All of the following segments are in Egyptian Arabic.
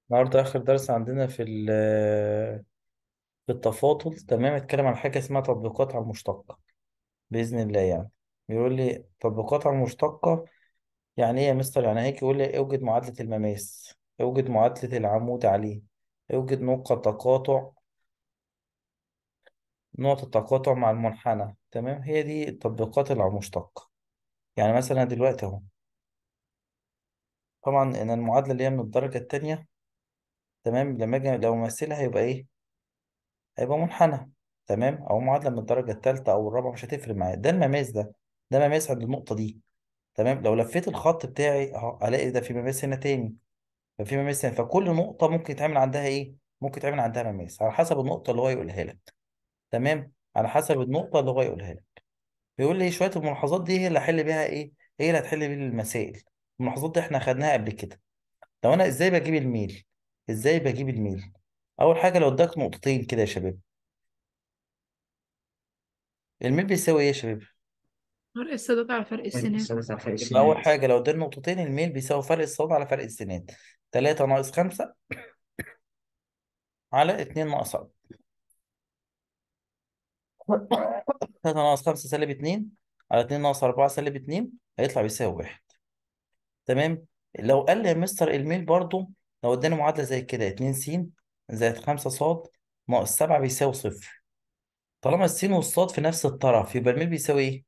النهارده آخر درس عندنا في ال- في التفاضل تمام اتكلم عن حاجة اسمها تطبيقات على المشتقة بإذن الله يعني بيقول لي تطبيقات على المشتقة يعني إيه يا مستر يعني هيك يقول لي اوجد معادلة المماس اوجد معادلة العمود عليه اوجد نقطة تقاطع نقطة تقاطع مع المنحنى تمام هي دي التطبيقات اللي على المشتقة يعني مثلا دلوقتي أهو طبعا إن المعادلة اللي هي من الدرجة التانية تمام لما أجي لو أمثلها هيبقى إيه هيبقى منحنى تمام او معادله من الدرجه الثالثه او الرابعه مش هتفرق معايا ده المماس ده ده مماس عند النقطه دي تمام لو لفيت الخط بتاعي اهو الاقي ده في مماس هنا تاني ففي مماس هنا فكل نقطه ممكن يتعمل عندها ايه ممكن يتعمل عندها مماس على حسب النقطه اللي هو يقولها لك تمام على حسب النقطه اللي هو يقولها لك بيقول لي شويه الملاحظات دي هي اللي هحل بيها ايه هي اللي هتحل بيها المسائل الملاحظات دي احنا خدناها قبل كده لو انا ازاي بجيب الميل ازاي بجيب الميل اول حاجه لو اداك نقطتين كده يا شباب الميل بيساوي ايه يا شباب فرق السادات على فرق السنات ثلاثة على فرق يبقى أول السينات حاجة لو ادينا نقطتين الميل بيساوي فرق الصاد على فرق السينات تلاتة ناقص خمسة على اتنين ناقص أربعة تلاتة ناقص خمسة سالب اتنين على اتنين ناقص أربعة سالب اتنين هيطلع بيساوي واحد تمام لو قال لي يا مستر الميل برضو لو اداني معادلة زي كده اتنين س زائد خمسة صاد ناقص سبعة بيساوي صفر طالما السين والصاد في نفس الطرف يبقى الميل بيساوي ايه؟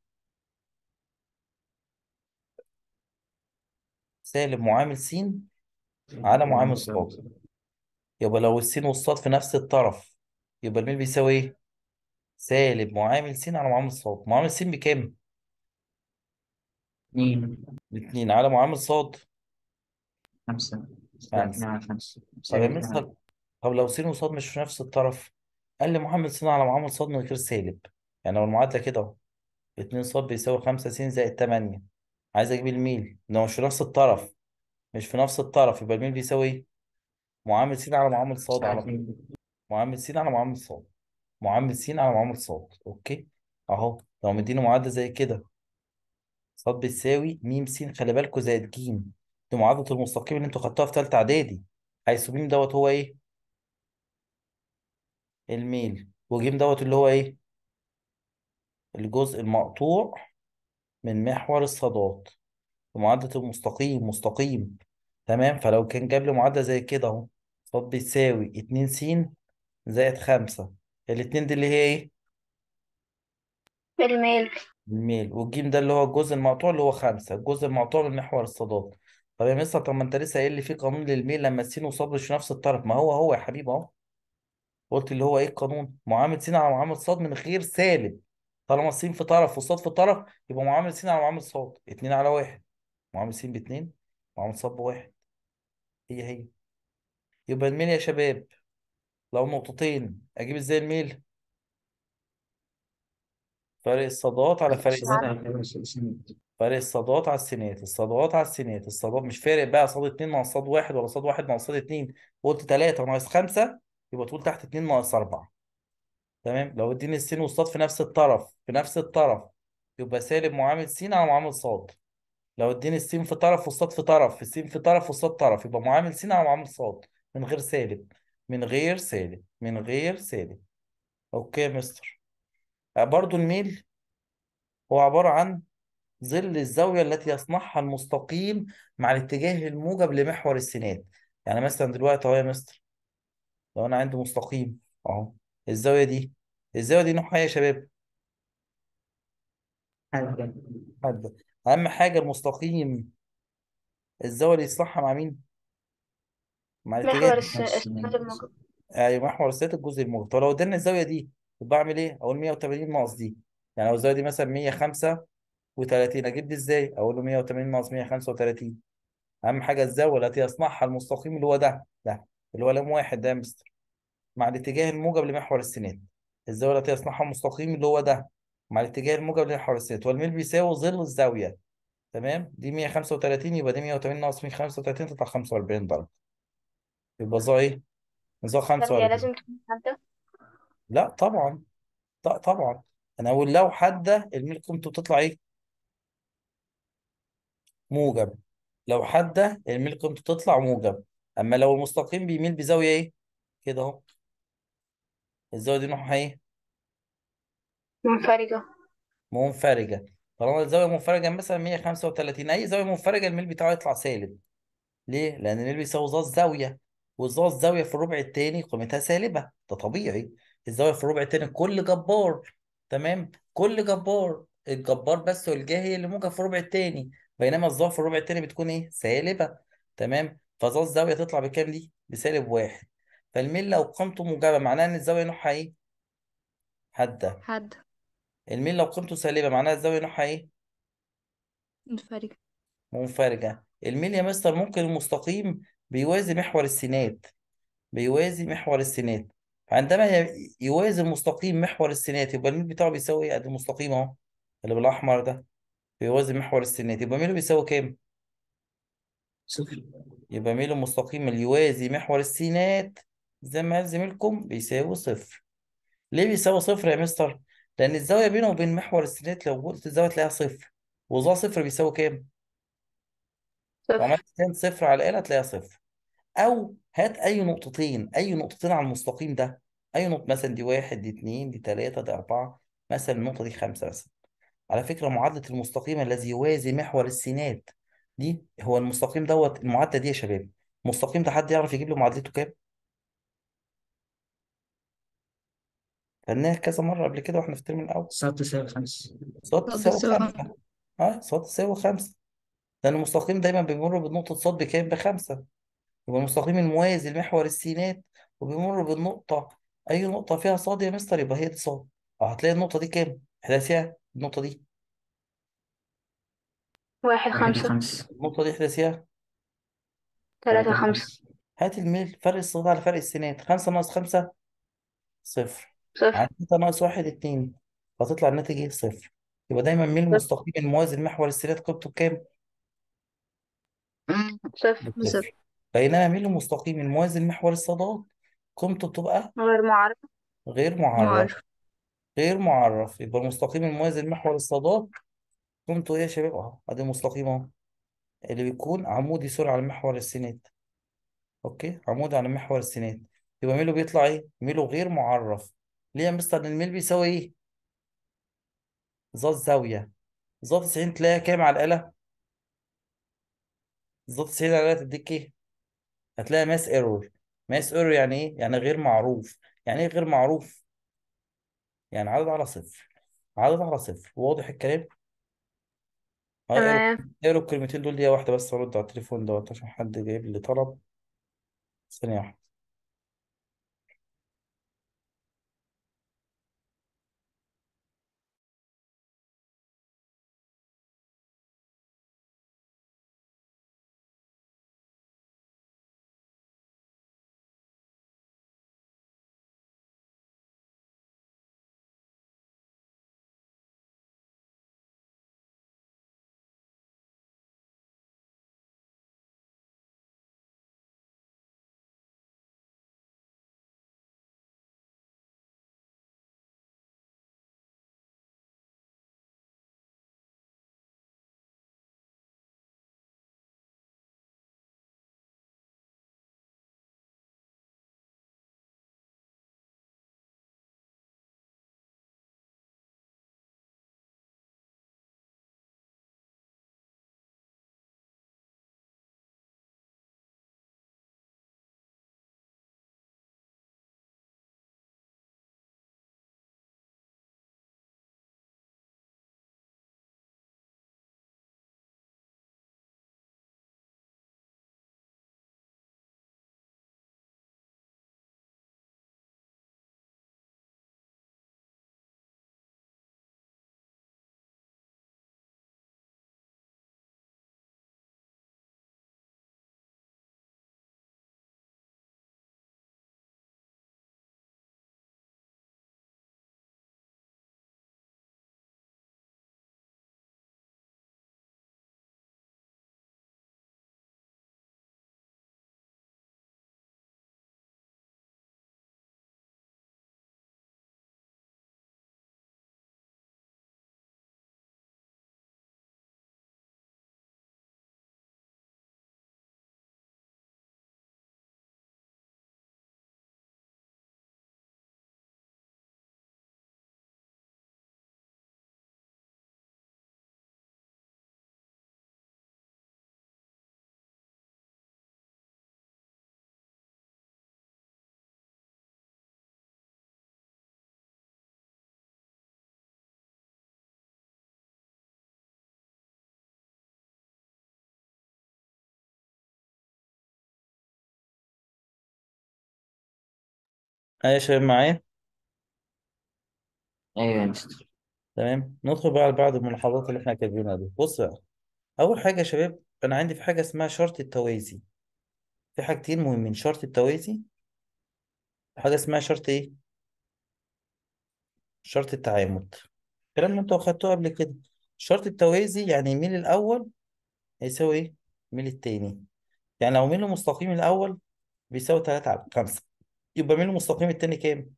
سالب معامل س على معامل صاد يبقى لو السين والصاد في نفس الطرف يبقى الميل بيساوي ايه؟ سالب معامل س على معامل صاد معامل س بكام؟ اثنين باتنين على معامل صاد خمسة ستة خمسة اتنين على خمسة طب يا سالب اتنين على مستر طب لو س وصاد مش في نفس الطرف قال لي معامل س على معامل صاد من غير سالب يعني لو المعادلة كده اهو اتنين صاد بيساوي خمسة س زائد تمانية عايز اجيب الميل لو مش في نفس الطرف مش في نفس الطرف يبقى الميل بيساوي ايه؟ معامل س على معامل صاد تسعة على طول اتنين معامل س على معامل صاد معامل س على معامل صاد اوكي اهو لو مديني معادلة زي كده صاد بتساوي م س خلي بالكوا زائد ج دي معادلة المستقيم اللي انتوا خدتوها في تالتة اعدادي حيث م دوت هو ايه؟ الميل وج دوت اللي هو ايه؟ الجزء المقطوع من محور الصادات ومعادلة المستقيم مستقيم تمام فلو كان جاب لي معادلة زي كده اهو صاد بتساوي 2 س زائد 5 الاتنين دي اللي هي ايه؟ الميل الميل والجيم ده اللي هو الجزء المقطوع اللي هو 5 الجزء المقطوع من محور الصادات طب يا مستر طب ما انت لسه قايل لي في قانون للميل لما السين وصاد مش في نفس الطرف ما هو هو يا حبيبي اهو قلت اللي هو ايه القانون معامل س على معامل صاد من غير سالب طالما السين في طرف والصاد في طرف يبقى معامل س على معامل صاد اتنين على واحد معامل س باتنين معامل صاد بواحد هي هي يبقى الميل يا شباب لو نقطتين اجيب ازاي الميل فرق الصادات على فرق السادات السين على فرق السينات فرق الصادات على السينات الصادات على السينات الصادات مش فارق بقى صاد اتنين ناقص صاد واحد ولا صاد واحد ناقص صاد اتنين قلت تلاتة ناقص خمسة يبقى تقول تحت اتنين ناقص أربعة تمام لو اديني السين والصاد في نفس الطرف في نفس الطرف يبقى سالب معامل س على معامل صاد لو اديني السين في طرف والصاد في طرف السين في طرف والصاد طرف يبقى معامل س على معامل صاد من غير سالب من غير سالب من غير سالب اوكي يا مستر آه، برضو الميل هو عبارة عن ظل الزاوية التي يصنعها المستقيم مع الاتجاه الموجب لمحور السينات يعني مثلا دلوقتي اهو يا مستر لو انا عندي مستقيم اهو الزاوية دي الزاوية دي نوعها ايه يا شباب حاجة حد اهم حاجة المستقيم الزاوية اللي يصلحها مع مين مع الاتجاه محور ده. الس- فرق السادات السينات الموجب ايوه محور السينات الجزء الموجب طب لو اداني الزاوية دي يبقى اعمل ايه اقول 180 ناقص دي يعني لو الزاوية دي مثلا 135 اجيب دي ازاي اقول له 180 ناقص 135 اهم حاجة الزاوية التي يصنعها المستقيم اللي هو ده ده اللي هو لام واحد ده يا مستر مع الاتجاه الموجب لمحور السينات الزاوية التي يصنعها مستقيم اللي هو ده مع الاتجاه الموجب لمحور السينات والميل بيساوي ظل الزاوية تمام دي 135 يبقى دي 180 ناقص 135 تطلع 45 درجة يبقى ظا ايه؟ ظا طب هي 45 لازم تكون حادة لا طبعا لا طبعا انا اقول لو حادة الميل قيمته بتطلع ايه؟ موجب لو حادة الميل قيمته تطلع موجب اما لو المستقيم بيميل بزاويه ايه كده اهو الزاويه دي نوعها ايه منفرجة منفرجه طالما الزاويه منفرجه مثلا 135 اي زاويه منفرجه الميل بتاعه يطلع سالب ليه لان الميل بيساوي ظا الزاويه وظا الزاويه في الربع الثاني قيمتها سالبه ده طبيعي الزاويه في الربع الثاني كل جبار تمام كل جبار الجبار بس والجاي هي اللي موجب في الربع الثاني بينما الظا في الربع الثاني بتكون ايه سالبه تمام فظا الزاويه تطلع بكام دي بسالب واحد فالميل لو قيمته موجبه معناها ان الزاويه نوعها ايه حاده حد الميل لو قيمته سالبه معناها الزاويه نوعها ايه منفرجة منفرجة الميل يا مستر ممكن المستقيم بيوازي محور السينات بيوازي محور السينات فعندما ي- يوازي المستقيم محور السينات يبقى الميل بتاعه بيساوي ايه؟ ادي المستقيم اهو اللي بالاحمر ده بيوازي محور السينات يبقى ميله بيساوي كام؟ صفر يبقى ميل المستقيم اللي يوازي محور السينات زي ما قال زميلكم بيساوي صفر ليه بيساوي صفر يا مستر؟ لأن الزاوية بينه وبين محور السينات لو قلت الزاوية تلاقيها صفر وظا صفر بيساوي كام؟ لو صفر عملت كام صفر على الآلة هتلاقيها صفر او هات اي نقطتين اي نقطتين على المستقيم ده اي نقطة مثلا دي واحد دي اتنين دي تلاتة دي اربعة مثلا النقطة دي خمسة مثلا على فكرة معادلة المستقيم الذي يوازي محور السينات دي هو المستقيم دوت المعادلة دي يا شباب المستقيم ده حد يعرف يجيب له معادلته كام؟ خدناها كذا مرة قبل كده واحنا في الترم الأول صاد تساوي خمسة صاد صاد تساوي تساوي خمسة اه صاد تساوي خمسة لأن المستقيم دايما بيمر بنقطة صاد بكام؟ بخمسة يبقى المستقيم الموازي لمحور السينات وبيمر بالنقطة أي نقطة فيها صاد يا مستر يبقى هي دي صاد أو هتلاقي النقطة دي كام؟ احداثيها النقطة دي واحد واحد خمسة خمسة النقطة دي احداثيها تلاتة خمسة هات الميل فرق الصاد على فرق السينات خمسة ناقص خمسة صفر صفر على ستة ناقص واحد اتنين فتطلع الناتج ايه؟ صفر يبقى دايما ميل صفر المستقيم الموازي لمحور السينات قيمته بكام؟ صفر بصفر صفر بينما ميل المستقيم الموازي لمحور الصادات قيمته بتبقى غير معرف غير معرف معرف غير معرف يبقى المستقيم الموازي لمحور الصادات قيمته ايه يا شباب اهو ادي مستقيم اهو اللي بيكون عمودي سوري على محور السينات اوكي عمودي على محور السينات يبقى ميله بيطلع ايه ميله غير معرف ليه يا مستر لان الميل بيساوي ايه ذات زاويه ذات 90 تلاقيها كام على الآلة ذات 90 على الآلة تديك ايه هتلاقي ماس ايرور ماس ايرور يعني ايه يعني غير معروف يعني ايه غير معروف يعني عدد على صفر عدد على صفر واضح الكلام اه اقرا تمام اقرا الكلمتين دول دقيقة واحدة بس ارد على التليفون دوت عشان حد جايب لي طلب ثانية واحدة أيوة يا شباب معايا أيوة يا مستر تمام ندخل بقى على بعض الملاحظات اللي احنا كاتبينها دي بص بقى أول حاجة يا شباب أنا عندي في حاجة اسمها شرط التوازي في حاجتين مهمين شرط التوازي وحاجة اسمها شرط إيه؟ شرط التعامد الكلام اللي انتوا أخدتوه قبل كده شرط التوازي يعني يميل الأول هيساوي إيه؟ يميل التاني يعني لو ميل المستقيم الأول بيساوي 3 على 5 يبقى ميل المستقيم التاني كام؟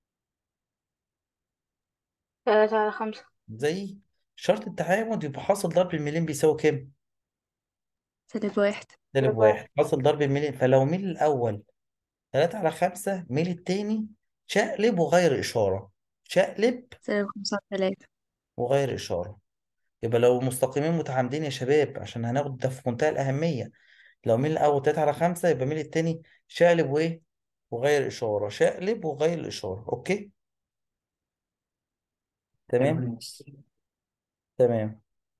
تلاتة على خمسة زي شرط التعامد يبقى حاصل ضرب الميلين بيساوي كام؟ سالب واحد سالب سالب واحد واحد حاصل ضرب الميلين فلو ميل الأول 3 على 5 ميل التاني شقلب وغير إشارة شقلب سالب خمسة على تلاتة وغير إشارة يبقى لو مستقيمين متعامدين يا شباب عشان هناخد ده في منتهى الأهمية لو ميل الأول 3 على 5 يبقى ميل التاني شقلب وإيه؟ وغير إشارة شقلب وغير الإشارة أوكي؟ تمام تمام؟ يا مستر تمام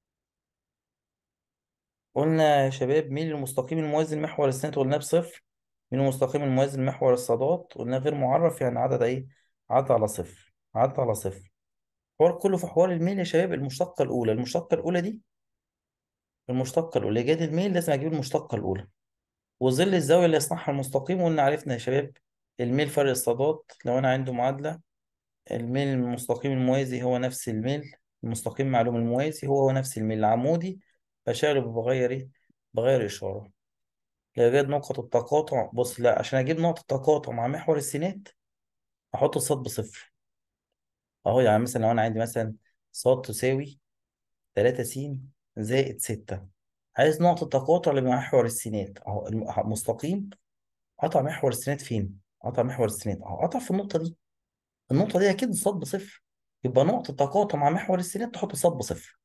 قلنا يا شباب ميل المستقيم الموازي لمحور السنة قلناه بصفر ميل المستقيم الموازي لمحور الصادات قلناه غير معرف يعني عدد ايه عدد على صفر عدد على صفر الحوار كله في حوار الميل يا شباب المشتقة الأولى المشتقة الأولى دي المشتقة الأولى إيجاد الميل لازم أجيب المشتقة الأولى وظل الزاوية اللي يصنعها المستقيم قلنا عرفنا يا شباب الميل فرق الصادات لو أنا عنده معادلة الميل المستقيم الموازي هو نفس الميل المستقيم معلوم الموازي هو هو نفس الميل العمودي بشقلب بغير ايه بغير إشارة لإيجاد نقطة التقاطع بص لا عشان أجيب نقطة تقاطع مع محور السينات أحط الصاد بصفر أهو يعني مثلا لو أنا عندي مثلا صاد تساوي 3 س زائد 6 عايز نقطة تقاطع لمحور السينات أهو الم- مستقيم قطع محور السينات فين؟ قطع محور السينات أهو قطع في النقطة دي النقطة دي أكيد الصاد بصفر يبقى نقطة تقاطع مع محور السينات تحط الصاد بصفر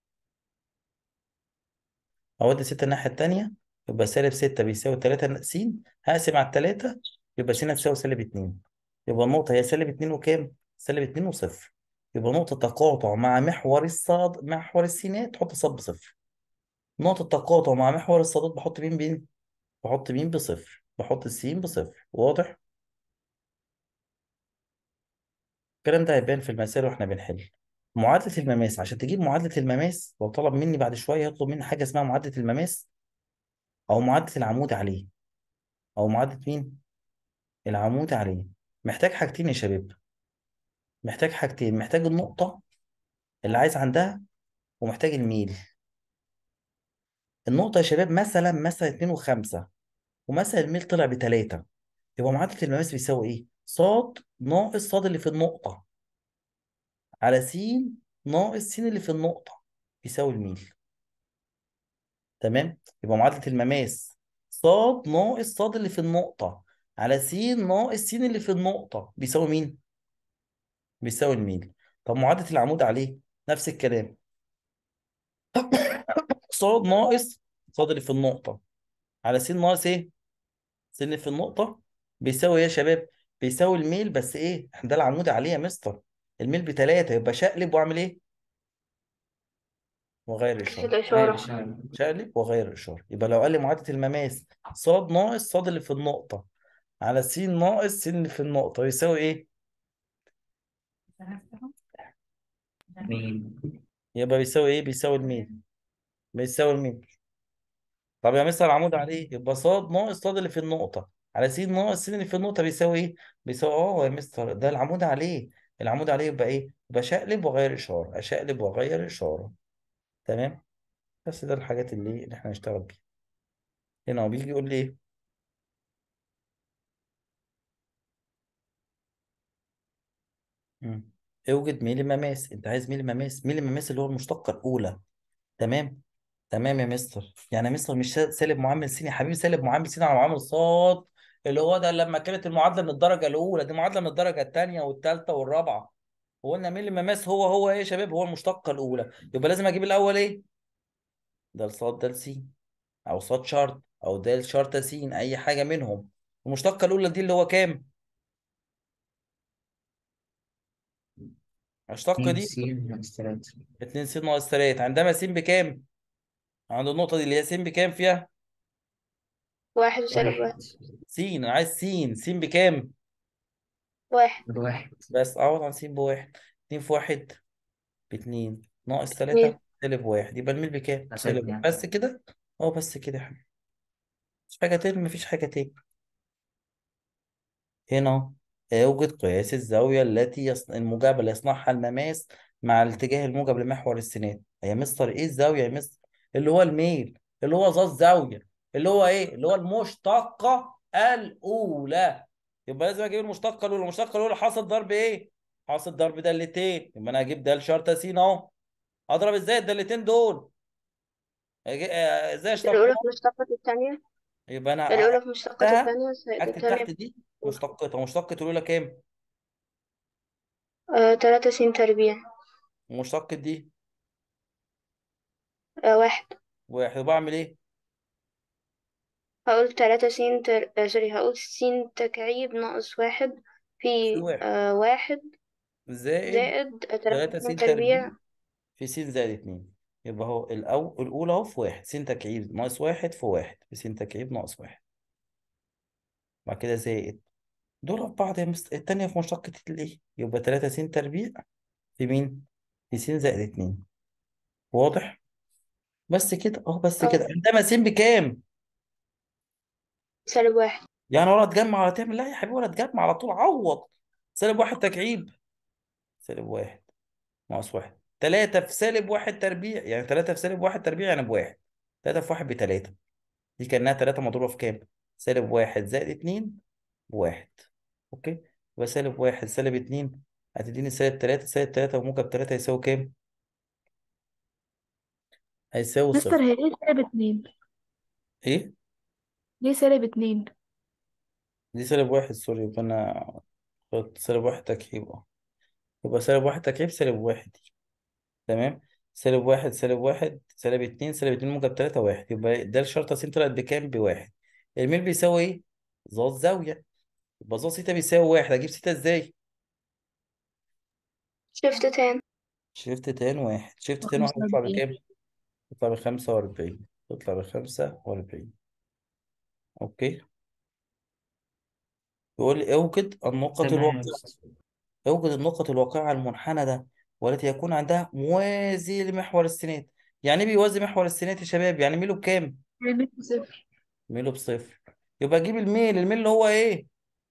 أودي 6 الناحية التانية يبقى سالب 6 بيساوي 3 س هقسم على التلاتة يبقى س هتساوي سالب 2 يبقى النقطة هي سالب 2 وكام؟ سالب 2 وصفر يبقى نقطة تقاطع مع محور الصاد محور السينات تحط صاد بصفر نقطة تقاطع مع محور الصادات بحط مين بين؟ بحط مين بصفر بحط السين بصفر واضح؟ الكلام ده هيبان في المسائل واحنا بنحل معادلة المماس عشان تجيب معادلة المماس لو طلب مني بعد شوية يطلب مني حاجة اسمها معادلة المماس أو معادلة العمود عليه أو معادلة مين؟ العمود عليه محتاج حاجتين يا شباب محتاج حاجتين محتاج النقطة اللي عايز عندها ومحتاج الميل النقطة يا شباب مثلا مثلا 2 و5 ومثلا الميل طلع بتلاتة يبقى معادلة المماس بيساوي إيه؟ صاد ناقص صاد اللي في النقطة على س ناقص س اللي في النقطة بيساوي الميل تمام؟ يبقى معادلة المماس صاد ناقص صاد اللي في النقطة على س ناقص س اللي في النقطة بيساوي مين؟ بيساوي الميل طب معادلة العمود عليه نفس الكلام صاد ناقص صاد اللي في النقطة على س ناقص ايه؟ س اللي في النقطة بيساوي ايه يا شباب؟ بيساوي الميل بس ايه؟ احنا ده العمود عليه يا مستر الميل بتلاتة يبقى شقلب واعمل ايه؟ وغير عكس الإشارة غير الإشارة إشارة شقلب وغير الإشارة يبقى لو قال لي معادلة المماس صاد ناقص صاد اللي في النقطة على س ناقص س اللي في النقطة يساوي ايه؟ مين يبقى بيساوي ايه؟ بيساوي الميل بيساوي الميل طب يا مستر العمود عليه يبقى صاد ناقص صاد اللي في النقطة على س ناقص س اللي في النقطة بيساوي ايه؟ بيساوي اه يا مستر ده العمود عليه العمود عليه يبقى ايه؟ يبقى شقلب وغير إشارة أشقلب وغير إشارة تمام؟ بس ده الحاجات اللي اللي احنا هنشتغل بيها هنا هو بيجي يقول لي ايه؟ مم. اوجد ميل المماس انت عايز ميل المماس ميل المماس اللي هو المشتقة الأولى تمام؟ تمام يا مستر يعني يا مستر مش سالب معامل س يا حبيبي سالب معامل س على معامل صاد اللي هو ده لما كانت المعادله من الدرجه الاولى دي معادله من الدرجه الثانيه والثالثه والرابعه وقلنا مين المماس هو هو ايه يا شباب هو المشتقه الاولى يبقى لازم اجيب الاول ايه ده الصاد ده س او صاد شرط او ده شرطه س اي حاجه منهم المشتقه الاولى دي اللي هو كام المشتقه اتنين دي س ناقص تلاتة 2 س ناقص 3 عندما س بكام عند النقطه دي اللي هي س بكام فيها واحد وسالب واحد واحد س انا عايز س س بكام واحد بواحد بس اعوض عن س بواحد اتنين في واحد باتنين ناقص اتنين تلاتة سالب واحد يبقى الميل بكام؟ عشان سالب اتنين. بس كده؟ اه بس كده يا حبيبي مفيش حاجة تاني مفيش حاجة تاني هنا اوجد قياس الزاوية التي يص... الموجبة اللي يصنعها المماس مع الاتجاه الموجب لمحور السينات يا مستر ايه الزاوية يا مستر اللي هو الميل اللي هو ذا الزاوية اللي هو ايه اللي هو المشتقة الأولى يبقى لازم اجيب المشتقة الأولى المشتقة الأولى حاصل ضرب ايه حاصل ضرب دالتين يبقى انا هجيب دال شرطة س اهو اضرب ازاي الدالتين دول أجي- آه، ازاي الأولى اشتقهم في مشتقة الثانية يبقى انا الأولى في مشتقة تحتها الثانية زائد اكتب الثانية تحت دي مشتقتها مشتقة الأولى كام آه تلاتة س تربيع ومشتقة دي آه واحد واحد وبعمل ايه هقول تلاتة س تر... آه سوري هقول س تكعيب ناقص واحد في في واحد آه واحد زائد زائد آه تلاتة 3 س س تربيع تربيع في س زائد 2 يبقى هو الأو... الأولى أهو في واحد س تكعيب ناقص واحد في واحد في س تكعيب ناقص واحد بعد كده زائد دول في بعض يا مست... التانية في مشتقة الإيه يبقى 3 س تربيع في مين؟ في س زائد 2 واضح؟ بس كده أهو بس اه كده عندما س بكام؟ سالب واحد يعني ولا تجمع ولا تعمل لا يا حبيبي ولا تجمع على طول عوض سالب واحد تكعيب سالب واحد ناقص واحد تلاتة في سالب واحد تربيع يعني تلاتة في سالب واحد تربيع يعني بواحد تلاتة في واحد بتلاتة دي كأنها تلاتة مضروبة في كام؟ سالب واحد زائد اتنين بواحد أوكي؟ يبقى سالب واحد سالب اتنين هتديني سالب تلاتة سالب تلاتة وموجب تلاتة هيساوي كام؟ هيساوي مستر صفر هي ليه سالب اتنين إيه؟ ليه سالب اتنين دي سالب واحد سوري يبقى أنا قلت سالب واحد تكعيب أه يبقى سالب واحد تكعيب سالب واحد دي تمام؟ سالب واحد سالب واحد سالب اتنين سالب اتنين موجب تلاتة واحد يبقى ده الشرطة س طلعت بكام؟ بواحد الميل بيساوي إيه؟ ظا الزاوية يبقى ظا سيتا بيساوي واحد أجيب سيتا إزاي؟ شفت تاني شيفت تان واحد شيفت تان واحد خمسة تطلع وأربعين بكام؟ تطلع بخمسة وأربعين تطلع بخمسة وأربعين أوكي يقول لي اوجد النقط تمام الواقعة يا أستاذ. اوجد النقط الواقعة على المنحنى ده والتي يكون عندها موازي لمحور السينات يعني ايه بيوازي محور السينات يا شباب يعني ميله بكام؟ ميل بصفر ميله بصفر يبقى اجيب الميل الميل اللي هو ايه؟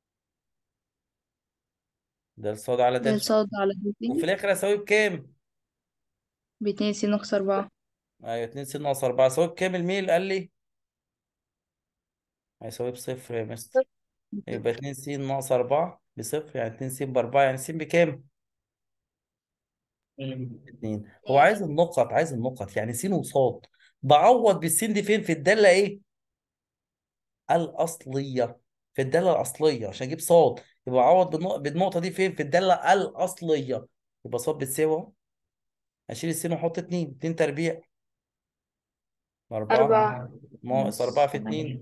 ده الصاد على ده ده الصاد على وفي الاتنين الآخر هساوي بكام؟ باتنين س ناقص أربعة أيوه 2 س ناقص 4 هساوي بكام الميل؟ قال لي هيساوي بصفر يا مستر يبقى 2 س ناقص 4 بصفر يعني 2 س بأربعة يعني س بكام؟ اتنين هو عايز النقط عايز النقط يعني س وصاد بعوض بالسين دي فين في الدالة ايه الأصلية في الدالة الأصلية عشان أجيب صاد يبقى بعوض بالنق- بالنقطة دي فين في الدالة الأصلية يبقى صاد بتساوي اهو أشيل السين وأحط اتنين اتنين تربيع أربعة أربعة ناقص أربعة في اتنين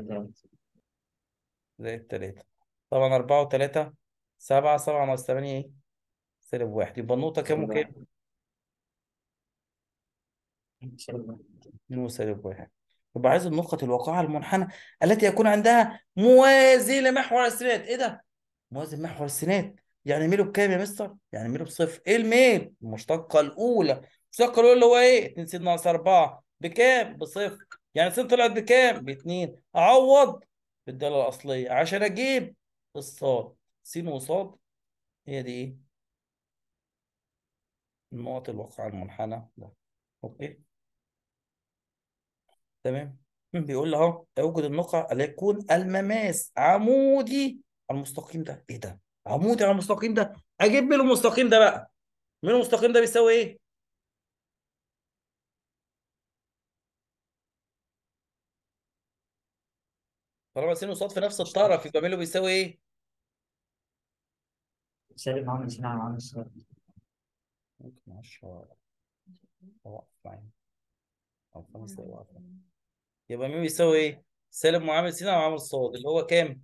زائد تلاتة طبعا أربعة وتلاتة سبعة سبعة ناقص تمانية ايه سالب واحد يبقى النقطة كام وكام؟ اتنين وسالب واحد يبقى عايز النقط الواقعة على المنحنى التي يكون عندها موازي لمحور السينات ايه ده؟ موازي لمحور السينات يعني ميله بكام يا مستر؟ يعني ميله بصفر ايه الميل؟ المشتقة الأولى المشتقة الأولى اللي هو ايه؟ 2 س ناقص 4 بكام؟ بصفر يعني س طلعت بكام؟ باتنين أعوض بالدالة الأصلية عشان أجيب الصاد س وصاد هي دي ايه؟ النقط الواقعة على المنحنى ده اوكي تمام بيقول لي اهو اوجد النقع اللي يكون المماس عمودي على المستقيم ده ايه ده عمودي على المستقيم ده اجيب مين المستقيم ده بقى مين المستقيم ده بيساوي ايه طالما س وصاد في نفس الطرف يبقى ميله بيساوي ايه سالب عامل سين على عامل صفر ممكن 10 اوقف معايا او خمس دقايق اوقف معايا. يبقى مين بيساوي ايه سالب معامل س على معامل صاد اللي هو كام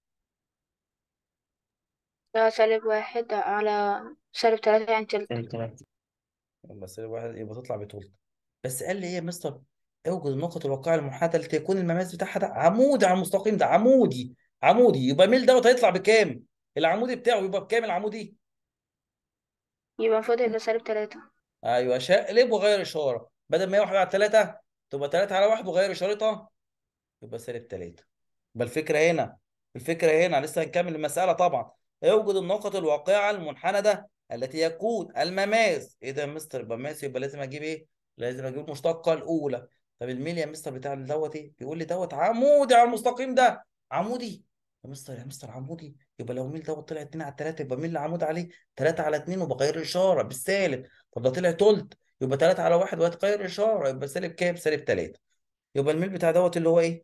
ده سالب واحد على سالب تلاتة يعني تلت سالب تلاتة يبقى سالب واحد يبقى تطلع بتلت بس قال لي ايه يا مستر اوجد النقط الواقعة المنحنى التي يكون المماس بتاعها ده عمودي على المستقيم ده عمودي عمودي يبقى ميل دوت هيطلع بكام العمودي بتاعه يبقى بكام العمودي يبقى المفروض يبقى سالب تلاتة ايوه شقلب وغير اشاره بدل ما هي 1 على 3 تبقى 3 على 1 وغير اشارتها يبقى سالب 3 يبقى الفكره هنا الفكره هنا لسه هنكمل المساله طبعا اوجد النقط الواقعه على المنحنى ده التي يكون المماس ايه ده يا مستر يبقى ماس يبقى لازم اجيب ايه لازم اجيب المشتقه الاولى طب الميل يا مستر بتاع دوت ايه بيقول لي دوت عمودي على المستقيم ده عمودي يا مستر يا مستر عمودي يبقى لو ميل دوت طلع 2 على 3 يبقى ميل عمود عليه 3 على 2 وبغير الاشاره بالسالب طب ده طلع تلت يبقى 3 على 1 وهتغير الاشاره يبقى سالب كام سالب 3 يبقى الميل بتاع دوت اللي هو ايه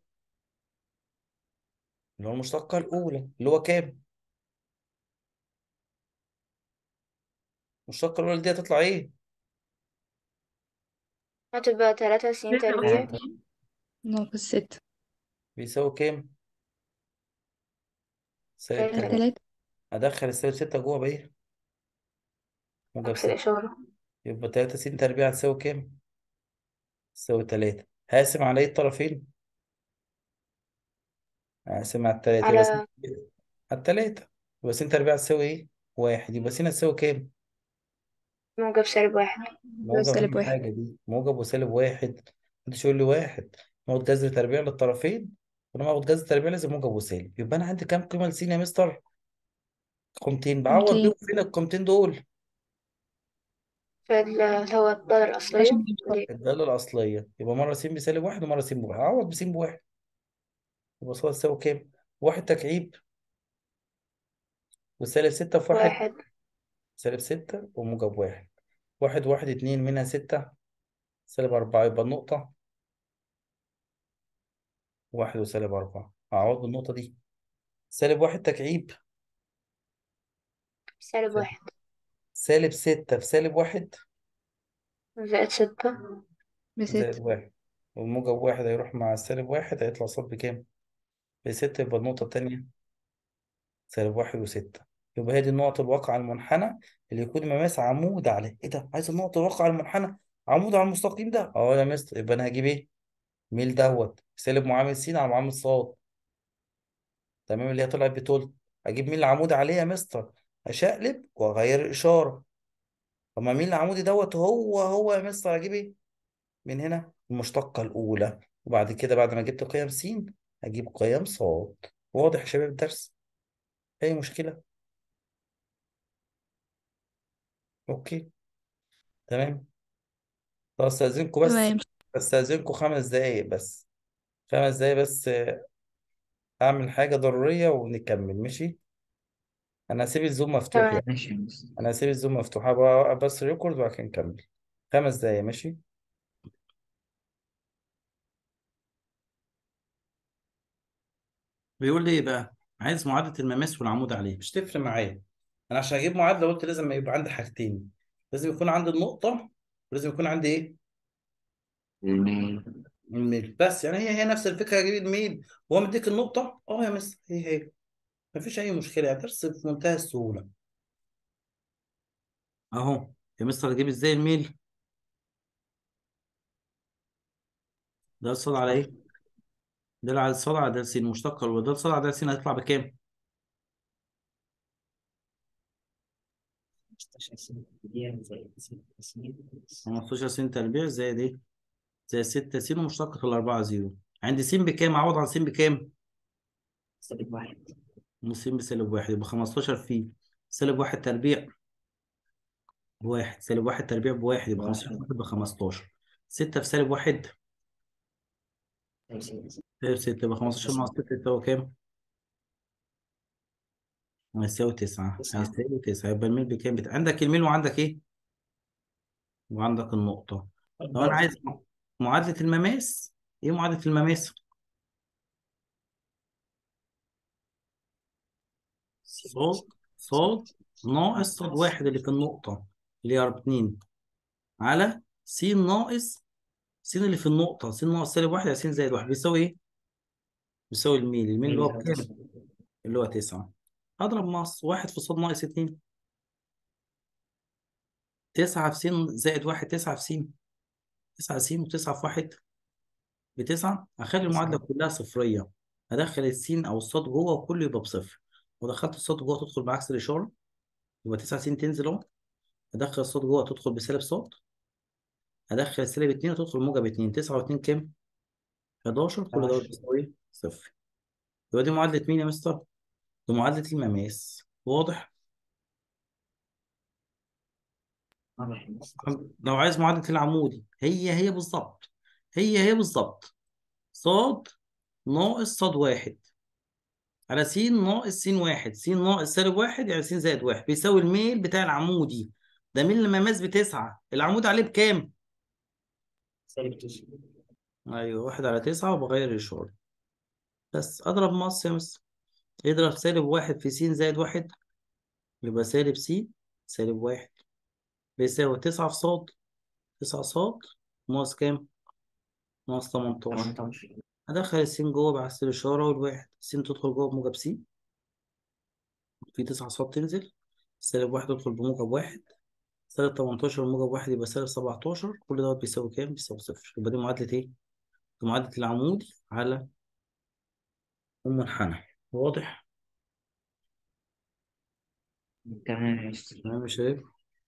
اللي هو المشتقه الاولى اللي هو كام المشتقه الاولى دي هتطلع ايه هتبقى تلاتة س تربيع ناقص ستة بيساوي كام سالب سالب 3 تلاتة ادخل السالب 6 جوه بقى ايه موجب عكس 6 الإشارة يبقى 3 س تربيع هتساوي كام تساوي 3 هقسم على ايه الطرفين هقسم على التلاتة يبقى س على على التلاتة يبقى س تربيع هتساوي ايه واحد يبقى س هتساوي كام موجب سالب واحد موجب سالب ايه واحد حاجة دي موجب وسالب واحد انت يقول لي واحد ناخد جذر تربيع للطرفين ولما اخد جذر تربيع لازم موجب وسالب يبقى انا عندي كام قيمة لس يا مستر قيمتين بعوض قيمتين بيهم فين القيمتين دول في ال- اللي هو الدالة الأصلية عشان نوصل دي الدالة الأصلية يبقى مرة س بسالب واحد ومرة س بواحد أعوض بس بواحد يبقى صاد تساوي كام؟ واحد تكعيب وسالب ستة في واحد واحد سالب ستة وموجب واحد واحد واحد اتنين منها ستة سالب أربعة يبقى النقطة واحد وسالب أربعة أعوض بالنقطة دي سالب واحد تكعيب سالب سالب واحد سالب ستة في سالب واحد زائد ستة زائد بستة واحد والموجب واحد هيروح مع السالب واحد هيطلع صاد بكام؟ بستة يبقى النقطة التانية سالب واحد وستة يبقى هي دي النقط الواقعة على المنحنى اللي يكون مماس عمود عليه ايه ده عايز النقط الواقعة على المنحنى عمود على المستقيم ده اه يا مستر يبقى انا هجيب ايه ميل دوت سالب معامل س على معامل ص تمام اللي هي طلعت بتلت اجيب ميل العمود عليه يا مستر اشقلب واغير الاشاره اما ميل العمودي دوت هو هو يا مستر اجيب ايه من هنا المشتقه الاولى وبعد كده بعد ما جبت قيم س اجيب قيم ص واضح يا شباب الدرس اي مشكله اوكي تمام طب استاذنكم بس تمام استاذنكم خمس دقايق بس خمس دقايق بس آه، اعمل حاجه ضروريه ونكمل ماشي انا هسيب الزوم مفتوح تمام يعني ماشي يا مستر انا هسيب الزوم مفتوح هبقى أوقف بس ريكورد وبعد كده نكمل خمس دقايق ماشي بيقول لي ايه بقى عايز معادله المماس والعمود عليه مش تفرق معايا انا عشان اجيب معادله قلت لازم يبقى عندي حاجتين لازم يكون عندي النقطه ولازم يكون عندي ايه الميل الميل بس يعني هي هي نفس الفكره اجيب الميل وهو مديك النقطه اه يا مس هي هي مفيش اي مشكله يعني درس في منتهى السهوله اهو يا مستر اجيب ازاي الميل ده الصاد على ايه ده على الصاد على ده س مشتقه وده الصاد على ده س هيطلع بكام 15 سنة تربيع زائد 6 سنين 15 س تربيع زائد ايه زائد 6 س ومشتقه الاربعه زيرو عندي س بكام اعوض عن س بكام سالب واحد س بسالب واحد يبقى 15 في سالب واحد تربيع بواحد سالب واحد تربيع بواحد يبقى 15 واحد واحد ب 15 6 في سالب واحد سالب ستة سالب 6 يبقى 15 ناقص 6 يساوي كام؟ هيساوي 9 تسعة هيساوي 9 يبقى الميل بكام؟ بت... عندك الميل وعندك ايه؟ وعندك النقطة لو انا النقطة عايز م- معادلة المماس ايه معادلة المماس؟ صاد صاد ناقص صاد واحد اللي في النقطة اللي هي 2 على س ناقص س اللي في النقطة س ناقص سالب واحد على س زائد واحد بيساوي ايه؟ بيساوي الميل الميل اللي هو ميل بكام؟ اللي هو 9 هضرب ناقص واحد في صاد ناقص 2 9 في س زائد واحد 9 في س 9 س و9 في واحد بتسعة هخلي المعادلة تسعة كلها صفرية هدخل السين أو الصاد جوه وكله يبقى بصفر ودخلت الصاد جوه تدخل بعكس الإشارة يبقى 9 س تنزل أهو أدخل الصاد جوه تدخل بسالب صاد أدخل السالب 2 وتدخل موجب 2 9 و2 كام؟ 11 كل دوت 11. بيساوي صفر يبقى دي معادلة مين يا مستر؟ دي معادلة المماس واضح؟ واضح يا مستر. لو عايز معادلة العمودي هي هي بالظبط هي هي بالظبط صاد ناقص صاد واحد على س ناقص س واحد س ناقص سالب واحد يعني س زائد واحد بيساوي الميل بتاع العمودي ده ميل المماس بتسعة العمود عليه بكام؟ سالب تسعة. أيوه واحد على تسعة وبغير الإشارة بس أضرب مقص يا مس اضرب سالب واحد في س زائد واحد يبقى سالب س سالب واحد بيساوي تسعة في صاد تسعة صاد ناقص كام؟ ناقص 18 18. هدخل السين جوه بعكس الإشارة والواحد السين تدخل جوه بموجب س في تسعة صاد تنزل سالب واحد تدخل بموجب واحد سالب 18 موجب واحد يبقى سالب 17 كل دوت بيساوي كام؟ بيساوي صفر يبقى دي معادلة إيه؟ دي معادلة العمودي على المنحنى واضح؟ تمام يا مستر. تمام يا شباب؟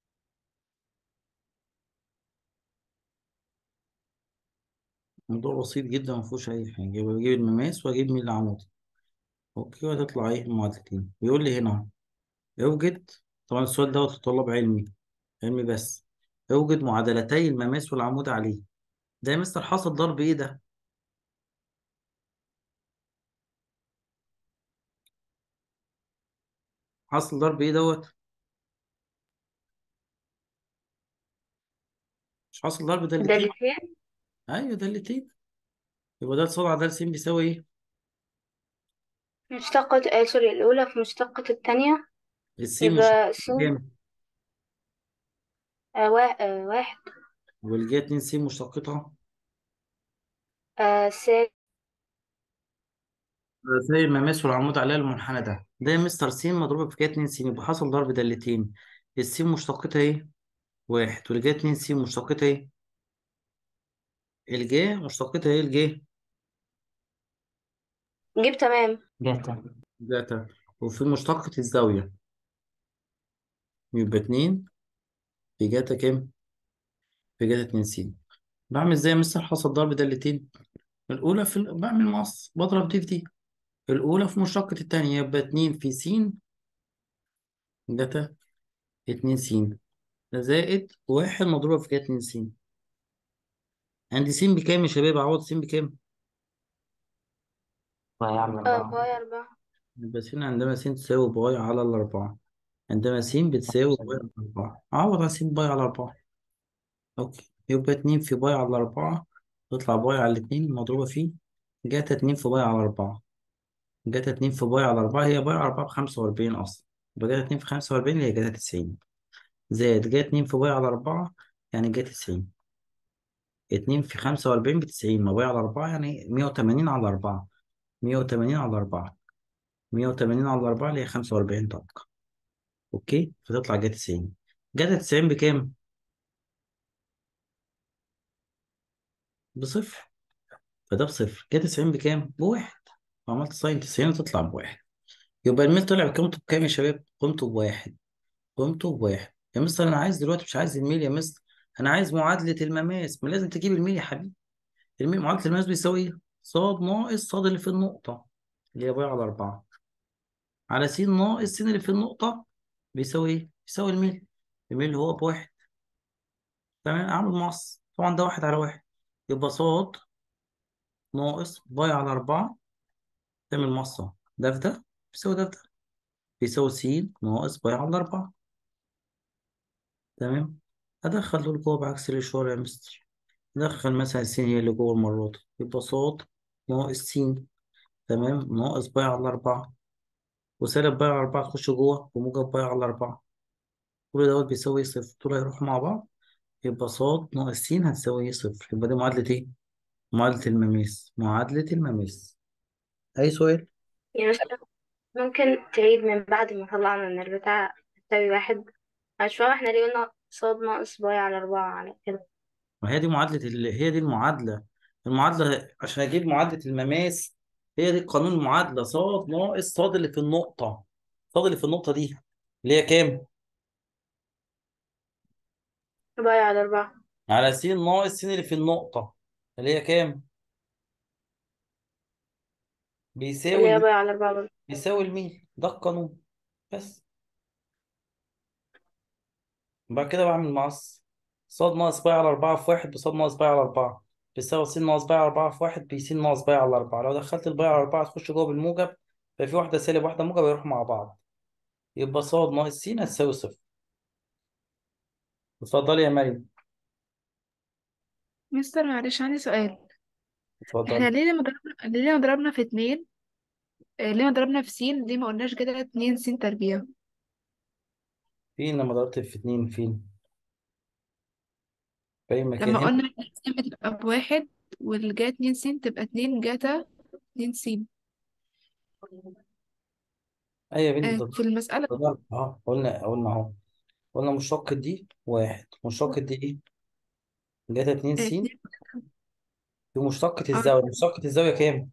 الموضوع بسيط جدا ما فيهوش أي حاجة يبقى بجيب المماس وأجيب ميل العمودي أوكي وهتطلع إيه المعادلتين بيقول لي هنا أهو يوجد طبعا السؤال دوت يتطلب علمي علمي بس يوجد معادلتي المماس والعمود عليه ده يا مستر حاصل ضرب ايه ده؟ حاصل ضرب ايه دوت؟ مش حاصل ضرب دالتين دالتين ايوه دالتين يبقى ده صاد على ده س بيساوي ايه؟ مشتقة آه سوري الأولى في مشتقة التانية السين يبقى مش س كام؟ آه وا- آه واحد والجاية 2 س مشتقتها آه سالب زي المماس والعمود عليها المنحنى ده ده يا مستر س مضروبة في جاية 2 س يبقى حاصل ضرب دالتين السين مشتقتها ايه؟ واحد والجاية 2 س مشتقتها ايه؟ الجاية مشتقتها ايه الجاية؟ جيب تمام جاتا. جاتا وفي مشتقة الزاوية يبقى 2 في جاتا كام؟ في جاتا 2 س بعمل ازاي يا مستر حاصل ضرب دالتين الأولى في ال... بعمل مقص بضرب دي في دي الأولى في مشتقة التانية يبقى 2 في س جاتا 2 س ده زائد واحد مضروبة في جاتا 2 س عندي س بكام يا شباب أعوض س بكام؟ وهيعمل آه أربعة. باي أربعة يبقى س عندما س تساوي باي على الأربعة عندما س بتساوي باي على الأربعة أعوض عن س باي على أربعة أوكي يبقى 2 في باي على أربعة تطلع باي على الاتنين مضروبة في جاتا 2 في باي على أربعة جاتا 2 في باي على 4 هي باي على 4 ب 45 اصلا يبقى جاتا 2 في 45 هي جاتا 90 زائد جاتا 2 في باي على 4 يعني جاتا 90 2 في 45 ب 90 ما باي على 4 يعني 180 على 4 180 على 4 180 على 4 اللي هي 45 دقيقة اوكي فتطلع جاتا 90 جاتا 90 بكام؟ بصفر فده بصفر جاتا 90 بكام؟ بواحد وعملت ساين 90 تطلع بواحد يبقى الميل طلع بقيمته بكام يا شباب؟ قيمته بواحد قيمته بواحد يا مستر انا عايز دلوقتي مش عايز الميل يا مستر انا عايز معادله المماس ما لازم تجيب الميل يا حبيبي الميل معادله المماس بيساوي ايه صاد ناقص صاد اللي في النقطه اللي هي باي على 4 على س ناقص س اللي في النقطه بيساوي ايه بيساوي الميل الميل اللي هو بواحد تمام اعمل مقص طبعا ده واحد على واحد يبقى صاد ناقص باي على 4 تعمل مقص ده في ده بيساوي ده في ده بيساوي س ناقص باي على 4 تمام ادخل دول جوه بعكس الاشاره يا مستر ندخل مثلا س هي اللي جوه المرة دي يبقى صاد ناقص س تمام ناقص باي على أربعة وسالب باي على أربعة تخش جوه وموجب باي على أربعة كل دوت بيساوي صفر دول هيروحوا مع بعض يبقى صاد ناقص س هتساوي صفر يبقى دي معادلة إيه؟ معادلة المماس معادلة المماس أي سؤال؟ يا مستر ممكن تعيد من بعد ما طلعنا إن البتاع تساوي واحد أنا مش فاهمة احنا ليه قلنا صاد ناقص باي على أربعة على كده ما هي دي معادلة ال... هي دي المعادلة المعادلة عشان أجيب معادلة المماس هي دي قانون المعادلة صاد ناقص صاد اللي في النقطة فاضل اللي في النقطة دي اللي هي كام؟ باي على أربعة على س ناقص س اللي في النقطة اللي هي كام؟ بيساوي اللي هي الميل باي على أربعة برضه بيساوي الميل ده القانون بس بعد كده بعمل مقص صاد ناقص باي على أربعة في واحد بصاد ناقص باي على أربعة بيساوي س ناقص باي على أربعة في واحد بس ناقص باي على أربعة لو دخلت الباي على أربعة تخش جوه بالموجب ففي واحدة سالب واحدة موجب يروحوا مع بعض يبقى صاد ناقص س هتساوي صفر اتفضلي يا مريم مستر معلش عندي سؤال احنا اتفضلي ليه لما ضربنا ليه لما ضربنا في اتنين آه، ليه ما ضربنا في س ليه ما قلناش كده اتنين س تربيع فين لما ضربت في اتنين فين؟ في أي مكان لما هنا قلنا اتنين س بتبقى بواحد والجا اتنين س تبقى اتنين جاتا اتنين س أيوة يا بنتي آه، ده في المسألة ده ضرب اه قلنا قلنا أهو قلنا مشتقة دي واحد مشتقة دي إيه؟ جاتا اتنين آه، س اتنين بمشتقة اه الزاوية مشتقة الزاوية كام؟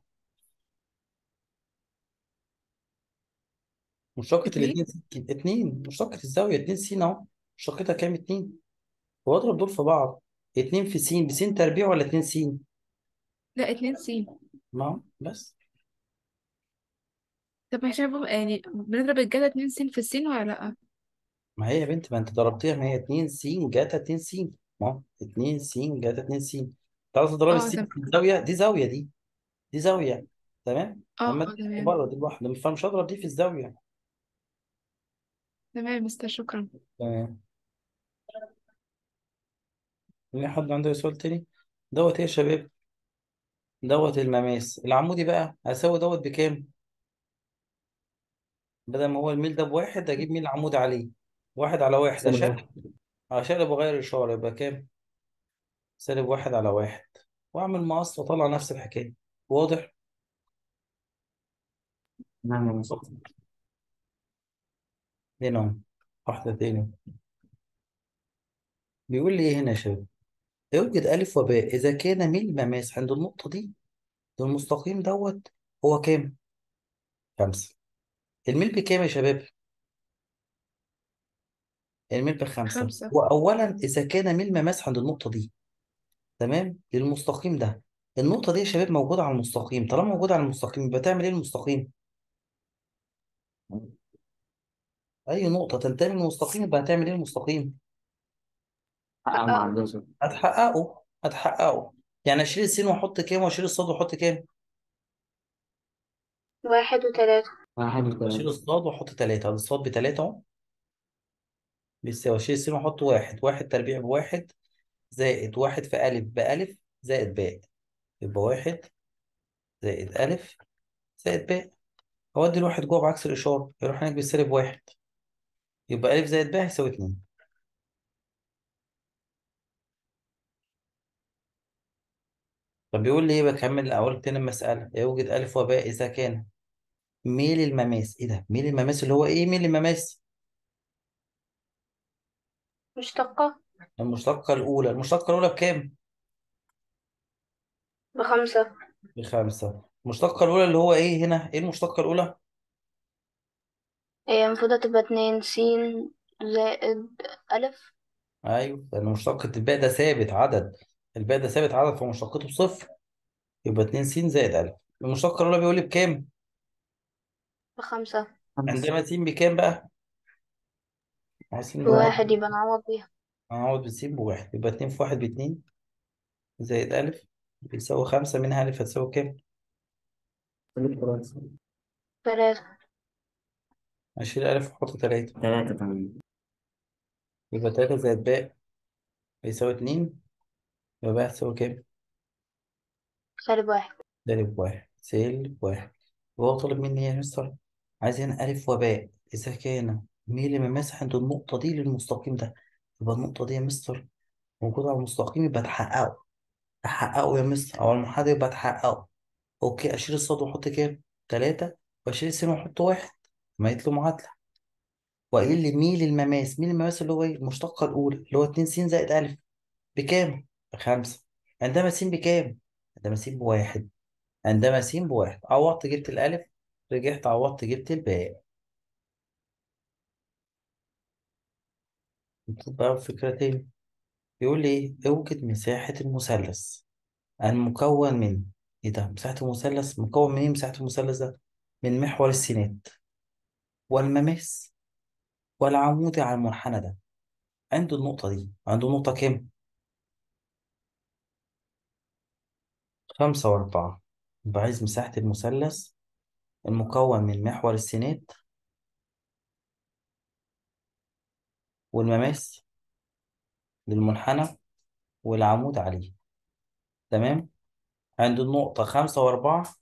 مشتقة اتنين الاتنين س اتنين مشتقة الزاوية اتنين س أهو مشتقتها كام اتنين؟ واضرب دول في بعض اتنين في س بس تربيع ولا اتنين س؟ لا اتنين س ما هو بس طب احنا شايفه يعني بنضرب الجاتا اتنين س في السين ولا لأ ما هي يا بنت ما انت ضربتيها ما هي 2 س جاتا 2 س ما هو 2 س جاتا 2 س انت عاوز تضرب اه الس تمام في الزاويه دي زاويه دي دي زاويه تمام اه اما اه دي تمام بره دي لوحده فمش هضرب دي في الزاويه تمام مستر شكرا تمام في حد عنده سؤال تاني دوت ايه يا شباب دوت المماس العمودي بقى هساوي دوت بكام بدل ما هو الميل ده بواحد اجيب ميل عمودي عليه واحد على واحد سالب اشقلب واحد اشقلب واغير اشاره يبقى كام سالب واحد على واحد واعمل مقص واطلع نفس الحكايه واضح نعم يا مستر هنا واحدة تاني بيقول لي ايه هنا يا شباب يوجد ألف وباء إذا كان ميل المماس عند النقطة دي المستقيم دوت هو كام؟ خمسة الميل بكام يا شباب؟ الميل بخمسة خمسة وأولا إذا كان ميل المماس عند النقطة دي تمام للمستقيم ده النقطة دي يا شباب موجودة على المستقيم طالما موجودة على المستقيم يبقى تعمل إيه المستقيم؟ أي نقطة تنتمي للمستقيم يبقى هتعمل إيه المستقيم؟ حقق مع اه الجزر هتحققه هتحققه يعني أشيل السين وأحط كام وأشيل الصاد وأحط كام؟ واحد وتلاتة واحد أشيل وثلاثة الصاد وأحط تلاتة الصاد بتلاتة أهو بيساوي شيل السين وأحط واحد واحد تربيع بواحد زائد واحد في ألف بألف زائد باء يبقى واحد زائد ألف زائد باء أودي الواحد جوه بعكس الإشارة يروح هناك بالسالب واحد يبقى ألف زائد باء هيساوي اتنين طب بيقول لي إيه بكمل أول تاني المسألة يوجد ألف وباء إذا كان ميل المماس إيه ده ميل المماس اللي هو إيه ميل المماس مشتقة المشتقة الأولى المشتقة الأولى بكام بخمسة بخمسة المشتقة الأولى اللي هو إيه هنا إيه المشتقة الأولى هي المفروض تبقى اتنين س زائد ألف أيوه لأن مشتقة الباء ده ثابت عدد الباء ده ثابت عدد فمشتقته بصفر يبقى 2 س زائد ألف المشتقة الأولى بيقول لي بكام بخمسة خمسة عندما س بكام بقى عايزين بواحد بواحد يبقى نعوض بيها هنقعد بنسيب بواحد يبقى اتنين في واحد باتنين زائد ألف بيساوي خمسة منها ألف هتساوي كام؟ سالب ثلاثة تلاتة أشيل ألف وأحط تلاتة ثلاثة تمام يبقى تلاتة زائد باء بيساوي اتنين يبقى باء هتساوي كام؟ سالب واحد سالب واحد سالب واحد وهو طالب مني إيه يا مستر عايز هنا ألف وباء إذا كان ميل مماس عند النقطة دي للمستقيم ده يبقى النقطة دي يا مستر موجودة على المستقيم يبقى تحققه تحققه يا مستر أو المحاذي يبقى تحققه أوكي أشيل الصاد وأحط كام؟ تلاتة وأشيل السين وأحط واحد ما يطلب معادلة وقايل لي ميل المماس ميل المماس اللي هو ايه المشتقة الأولى اللي هو 2 س زائد ألف بكام؟ بخمسة عندما س بكام؟ عندما س بواحد عندما س بواحد عوضت جبت الألف رجعت عوضت جبت الباء نطلب بقى فكرة تاني يقول لي ايه اوجد مساحة المثلث المكون من ايه ده مساحة المثلث مكون من ايه مساحة المثلث ده من محور السينات والمماس والعمود على المنحنى ده عنده النقطة دي عنده نقطة كام خمسة وأربعة يبقى عايز مساحة المثلث المكون من محور السينات والمماس للمنحنى والعمود عليه تمام عنده النقطة خمسة وأربعة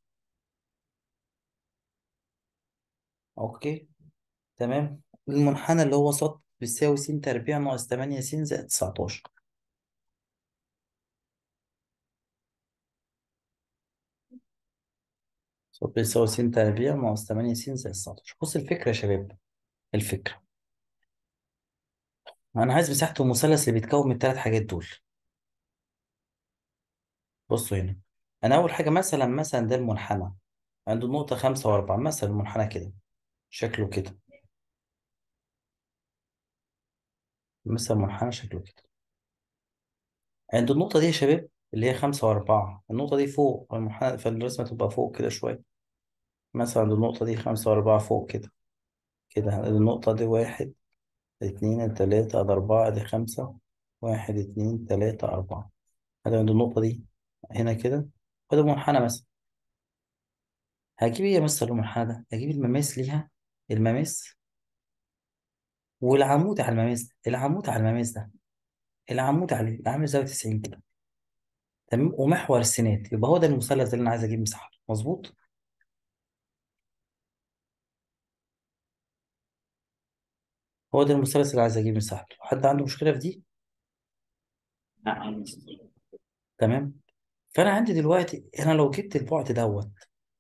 أوكي تمام المنحنى اللي هو ص بيساوي س تربيع ناقص تمانية س زائد تسعتاشر ص بيساوي س تربيع ناقص تمانية س زائد تسعتاشر بص الفكرة يا شباب الفكرة أنا عايز مساحة المثلث اللي بيتكون من التلات حاجات دول بصوا هنا أنا أول حاجة مثلا مثلا ده المنحنى عنده نقطة خمسة وأربعة مثلا المنحنى كده شكله كده مثلا المنحنى شكله كده عند النقطة دي يا شباب اللي هي خمسة وأربعة النقطة دي فوق المنحنى فالرسمة تبقى فوق كده شوية مثلا عند النقطة دي خمسة وأربعة فوق كده كده عند النقطة دي واحد اتنين تلاتة أدي أربعة أدي خمسة واحد اتنين تلاتة أربعة هذا عند النقطة دي هنا كده وده منحنى مثلا هجيب ايه مثلا المنحنى ده هجيب المماس ليها المماس والعمود على المماس ده العمود على المماس ده العمود عليه عامل زاوية 90 كده تمام ومحور السينات يبقى هو ده المثلث اللي انا عايز اجيب مساحته مظبوط هو ده المثلث اللي عايز اجيب مساحته حد عنده مشكلة في دي نعم تمام فانا عندي دلوقتي انا لو جبت البعد دوت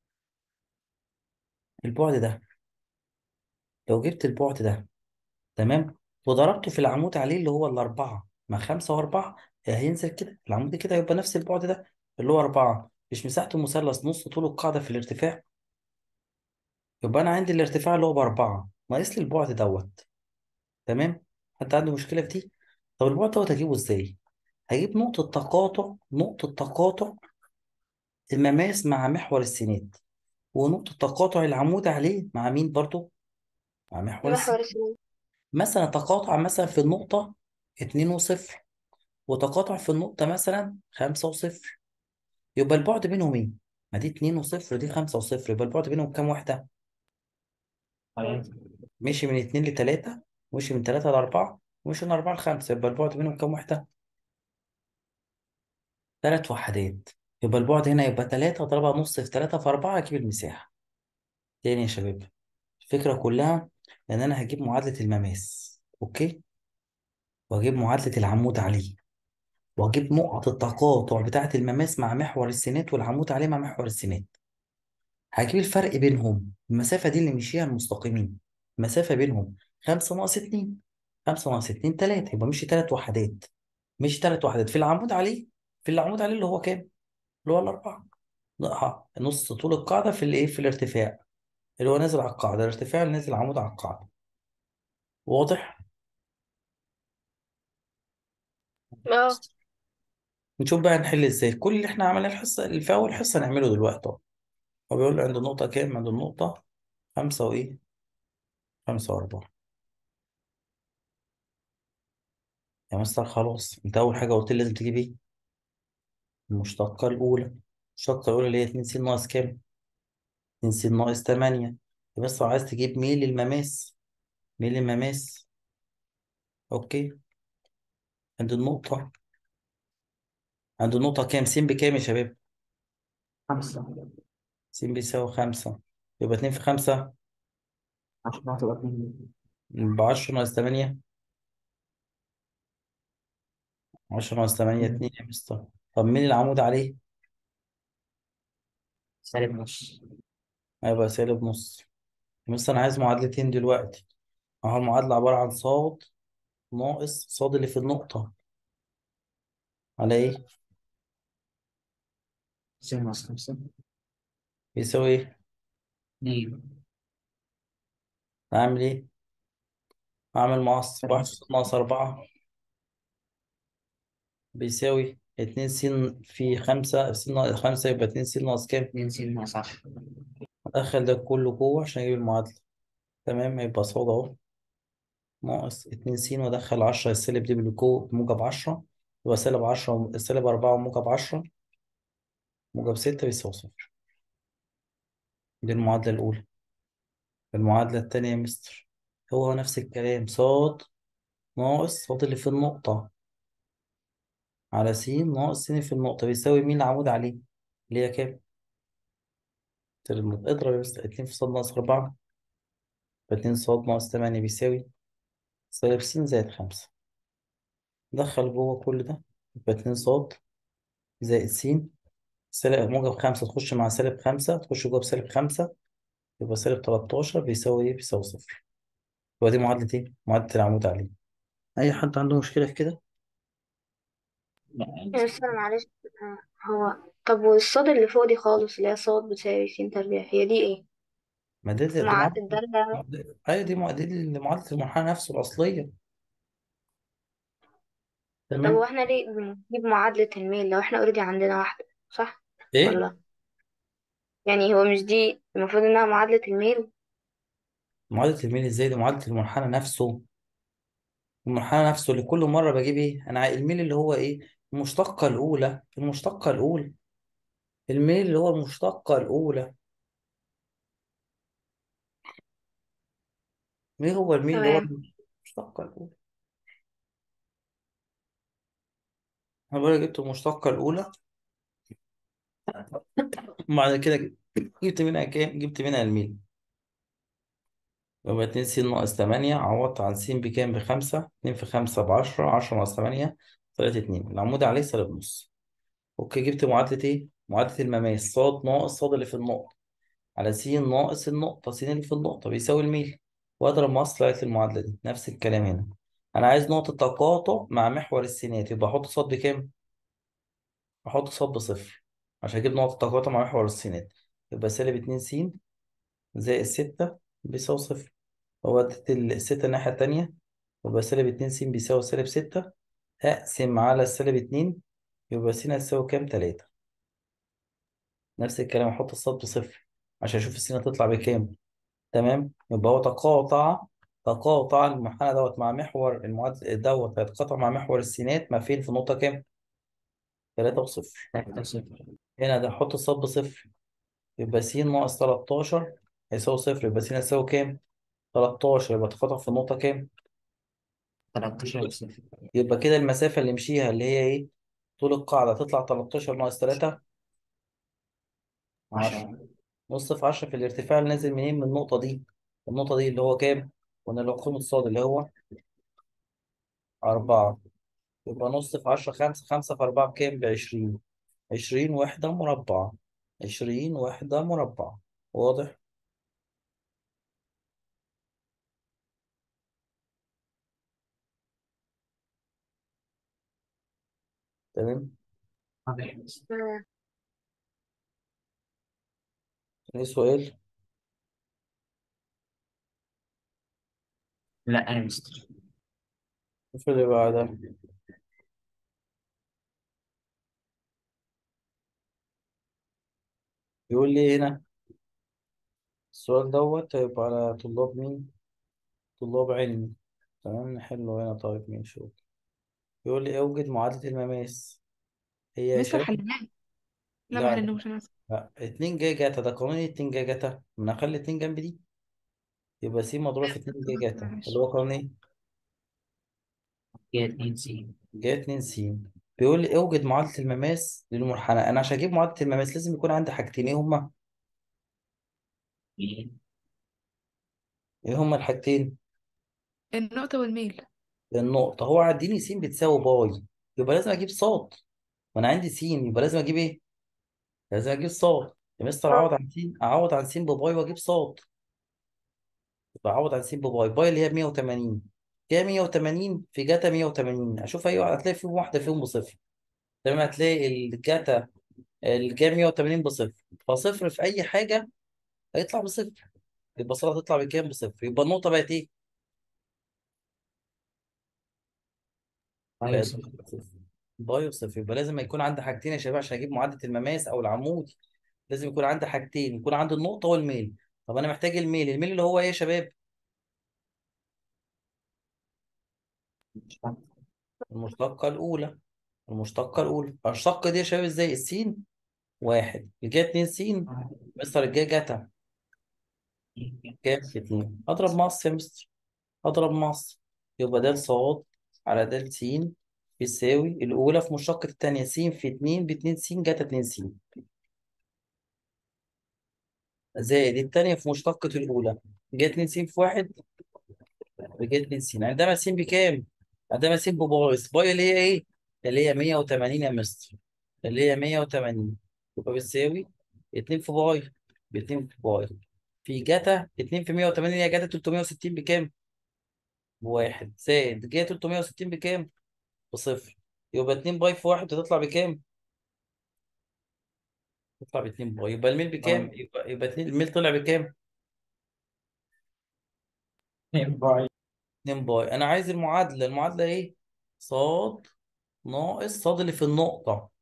البعد ده لو جبت البعد ده تمام وضربته في العمود عليه اللي هو الأربعة مع خمسة وأربعة هينزل كده العمود كده يبقى نفس البعد ده اللي هو أربعة مش مساحة المثلث نص طول القاعدة في الارتفاع يبقى أنا عندي الارتفاع اللي هو بأربعة ناقص لي البعد دوت تمام حد عنده مشكلة في دي طب البعد دوت هجيبه إزاي هجيب نقطة تقاطع نقطة تقاطع المماس مع محور السينات ونقطة تقاطع العمود عليه مع مين برضو مع محور السينات محور السنين مثلا تقاطع مثلا في النقطة اتنين وصفر وتقاطع في النقطة مثلا خمسة وصفر يبقى البعد بينهم ايه؟ ما دي اتنين وصفر ودي خمسة وصفر يبقى البعد بينهم كام واحدة؟ مشي من اتنين لتلاتة ومشي من تلاتة لأربعة ومشي من أربعة لخمسة يبقى البعد بينهم كام واحدة؟ تلات وحدات يبقى البعد هنا يبقى تلاتة أضربها نص في تلاتة في أربعة أجيب المساحة تاني يا شباب الفكرة كلها إن أنا هجيب معادلة المماس أوكي؟ وهجيب معادلة العمود عليه واجيب نقط التقاطع بتاعة المماس مع محور السينات والعمود عليه مع محور السينات هجيب الفرق بينهم المسافة دي اللي مشيها المستقيمين المسافة بينهم خمسة ناقص اتنين خمسة ناقص اتنين تلاتة يبقى مشي تلات وحدات مشي تلات وحدات في العمود عليه في العمود عليه اللي هو كام؟ اللي هو الأربعة لا نص طول القاعدة في الإيه؟ في الارتفاع اللي هو نازل على القاعدة الارتفاع اللي نازل عمود على القاعدة واضح؟ اه نشوف بقى نحل ازاي كل اللي احنا عملناه الحصة اللي في أول حصة نعمله دلوقتي اهو هو بيقول لي عند النقطة كام؟ عند النقطة خمسة وإيه؟ خمسة وأربعة يا مستر خلاص أنت أول حاجة قلت لي لازم تجيب إيه؟ المشتقة الأولى المشتقة الأولى اللي هي 2 س ناقص كام؟ 2 س ناقص 8 بس لو عايز تجيب ميل المماس ميل المماس أوكي عند النقطة عند النقطة كام؟ س بكام يا شباب؟ خمسة س بيساوي خمسة يبقى 2 في خمسة عشان هتبقى اتنين بعشرة ناقص 8 10 ناقص 8 2 يا مستر طب مين العمود عليه؟ سالب نص هيبقى سالب نص بس أنا عايز معادلتين دلوقتي أهو المعادلة عبارة عن صاد ناقص صاد اللي في النقطة على إيه؟ سالب نص خمسة بيساوي إيه؟ اتنين أعمل إيه؟ أعمل مقص واحد س ناقص أربعة بيساوي اتنين س في خمسة س ناقص خمسة يبقى اتنين س ناقص كام؟ اتنين س ناقص عشرة أدخل ده كله جوه عشان أجيب المعادلة تمام يبقى صاد أهو ناقص اتنين س وأدخل عشرة السالب دي بالجو موجب عشرة يبقى سالب عشرة سالب أربعة وموجب عشرة موجب ستة بيساوي صفر دي المعادلة الأولى المعادلة التانية يا مستر هو هو نفس الكلام صاد ناقص صاد اللي في النقطة على س ناقص س في النقطة بيساوي مين العمود عليه اللي هي كام؟ ترم- اضرب يا مستر اتنين في صاد ناقص أربعة اتنين صاد ناقص تمانية بيساوي سالب س زائد خمسة دخل جوه كل ده يبقى اتنين صاد زائد س سالب موجب خمسة تخش مع سالب خمسة تخش جوه بسالب خمسة يبقى سالب تلاتاشر بيساوي ايه؟ بيساوي صفر يبقى دي معادلة ايه؟ معادلة العمود عليه أي حد عنده مشكلة في كده؟ لا يا مستر معلش آه، هو طب والصاد اللي فوق دي خالص اللي هي صاد بتساوي س تربيع هي دي ايه؟ ما دي دي مع معادلة الدالة أيوة دي معادلة معادلة المنحنى نفسه الأصلية طب تمام هو احنا ليه بنجيب معادلة الميل لو احنا اوريدي عندنا واحدة صح؟ إيه؟ ولا يعني هو مش دي المفروض انها معادلة الميل معادلة الميل ازاي دي معادلة المنحنى نفسه المنحنى نفسه اللي كل مرة بجيب ايه انا عاي- الميل اللي هو ايه المشتقة الأولى المشتقة الأولى الميل اللي هو المشتقة الأولى ايه هو الميل اللي هو تمام المشتقة الأولى انا بقى جبت المشتقة الأولى وبعد كده جبت منها كام جبت منها الميل يبقى 2 س ناقص 8 عوضت عن س بكام بخمسة 2 في 5 بعشرة 10 ناقص 8 طلعت 2 العمود عليه سالب نص اوكي جبت معادلة ايه؟ معادلة المماس صاد ناقص صاد اللي في النقطة على س ناقص النقطة س اللي في النقطة بيساوي الميل واضرب مصر طلعت المعادلة دي نفس الكلام هنا أنا عايز نقطة تقاطع مع محور السينات يبقى أحط صاد بكام؟ أحط صاد بصفر عشان أجيب نقطة تقاطع مع محور السينات يبقى سالب 2 س زائد 6 بيساوي صفر هو اديت الستة الناحية التانية يبقى سالب 2 س بيساوي سالب 6 هقسم على السالب 2 يبقى س هتساوي كام؟ 3 نفس الكلام احط الصاد بصفر عشان اشوف السين هتطلع بكام تمام يبقى هو تقاطع تقاطع المنحنى دوت مع محور المعادل دوت هيتقاطع مع محور السينات ما فين في النقطة كام؟ 3 وصفر تلاتة صفر هنا ده احط الصاد بصفر يبقى س ناقص 13 هيساوي صفر يبقى س هيساوي كام؟ 13 يبقى تقاطع في النقطة كام؟ تلاتاشر صفر يبقى كده المسافة اللي مشيها اللي هي ايه؟ طول القاعدة تطلع 13 ناقص 3 10 عشرة نص في 10 في الارتفاع اللي نازل منين من النقطة دي النقطة دي اللي هو كام؟ قلنا اللي هو قيمة الصاد اللي هو أربعة يبقى نص في عشرة خمسة خمسة في أربعة بكام؟ بعشرين عشرين وحدة مربعة عشرين وحدة مربعة واضح؟ تمام؟ واضح تمام. ايه سؤال؟ لا يا مستر شوف اللي بعدها يقول لي هنا السؤال دوت هيبقى على طلاب مين؟ طلاب علمي تمام نحله هنا طيب ماشي أوكي. يقول لي اوجد معادلة المماس هي يا مستر شباب حلناه لا ما لا حلناهوش انا آسفة. لا 2 جيجا جاتا ده قانون 2 جيجا جاتا ما نخلي 2 جنب دي يبقى س مضروبة في 2 جيجا جاتا معلش اللي هو قانون ايه؟ هي اتنين س جاي 2 س بيقول لي اوجد معادلة المماس للمنحنى انا عشان اجيب معادلة المماس لازم يكون عندي حاجتين ايه هما؟ ايه ايه هما الحاجتين؟ النقطة والميل النقطة هو عديني س بتساوي باي يبقى لازم اجيب صاد وانا عندي س يبقى لازم اجيب ايه؟ لازم اجيب صاد يا مستر اعوض عن س اعوض عن س بباي واجيب صاد يبقى اعوض عن س بباي باي اللي هي 180 فيها 180 في جاتا 180 اشوف اي واحد هتلاقي فيهم واحدة فيهم بصفر تمام هتلاقي الجاتا الجا 180 بصفر فصفر في اي حاجة هيطلع بصفر يبقى الصلاة تطلع بكام بصفر يبقى النقطة بقت ايه باي بقت صفر صفر باي صفر يبقى لازم يكون عندي حاجتين يا شباب عشان اجيب معادلة المماس او العمود لازم يكون عندي حاجتين يكون عندي النقطة والميل طب انا محتاج الميل الميل اللي هو ايه يا شباب مش فاهم. المشتقة الأولى المشتقة الأولى الشقة دي يا شباب ازاي السين واحد الجاية اتنين سين مستر الجاية جاتا كام اتنين أضرب مقص يا مستر أضرب مقص يبقى ده صاد على ده س بيساوي الأولى في مشتقة التانية س في اتنين باتنين س جاتا اتنين س زائد التانية في مشتقة الأولى جاية اتنين س في واحد بجاية اتنين س عندما س بكام؟ عندما س بباي باي اللي هي إيه؟ اللي هي 180 يا مستر اللي هي 180 يبقى بتساوي 2 في باي ب 2 في باي في جاتا 2 في 180 هي جاتا 360 بكام؟ بواحد زائد جاتا 360 بكام؟ بصفر يبقى 2 باي في واحد هتطلع بكام؟ تطلع ب 2 باي يبقى الميل بكام؟ يبقى يبقى 2 الميل طلع بكام؟ باي 2 باي انا عايز المعادله المعادله ايه؟ صاد ناقص صاد اللي في النقطه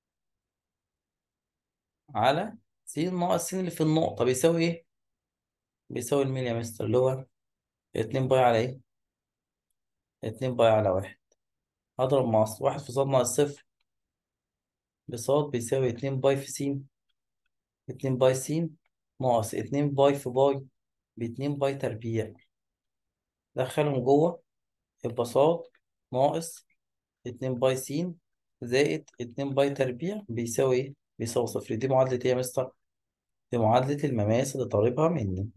على س ناقص س اللي في النقطه بيساوي ايه؟ بيساوي الميل يا مستر اللي هو 2 باي على ايه؟ 2 باي على واحد هضرب مع ص- واحد في صاد ناقص صفر بصاد بيساوي 2 باي في س 2 باي س ناقص 2 باي في باي ب 2 باي تربيع دخلهم جوه يبقى صاد ناقص 2 باي س زائد 2 باي تربيع بيساوي ايه؟ بيساوي صفر دي معادلة ايه يا مستر؟ دي معادلة المماس اللي طالبها مني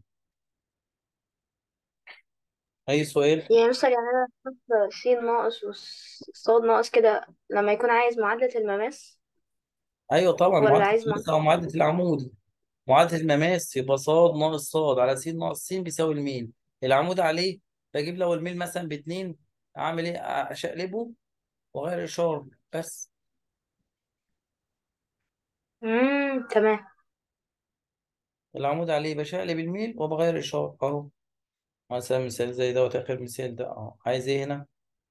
أي سؤال؟ يعني مثلا يعني أنا أحط س ناقص وصاد ناقص كده لما يكون عايز معادلة المماس أيوه طبعا ولا معادلة عايز المماس معادلة أو معادلة العمودي معادلة المماس يبقى صاد ناقص صاد على س ناقص س بيساوي الميل العمود عليه بجيب لو الميل مثلا باتنين أعمل ايه؟ أشقلبه وأغير إشارة بس امم تمام العمود عليه بشقلب الميل وبغير إشارة أهو مثلا مثال زي دوت آخر مثال ده أهو عايز ايه هنا؟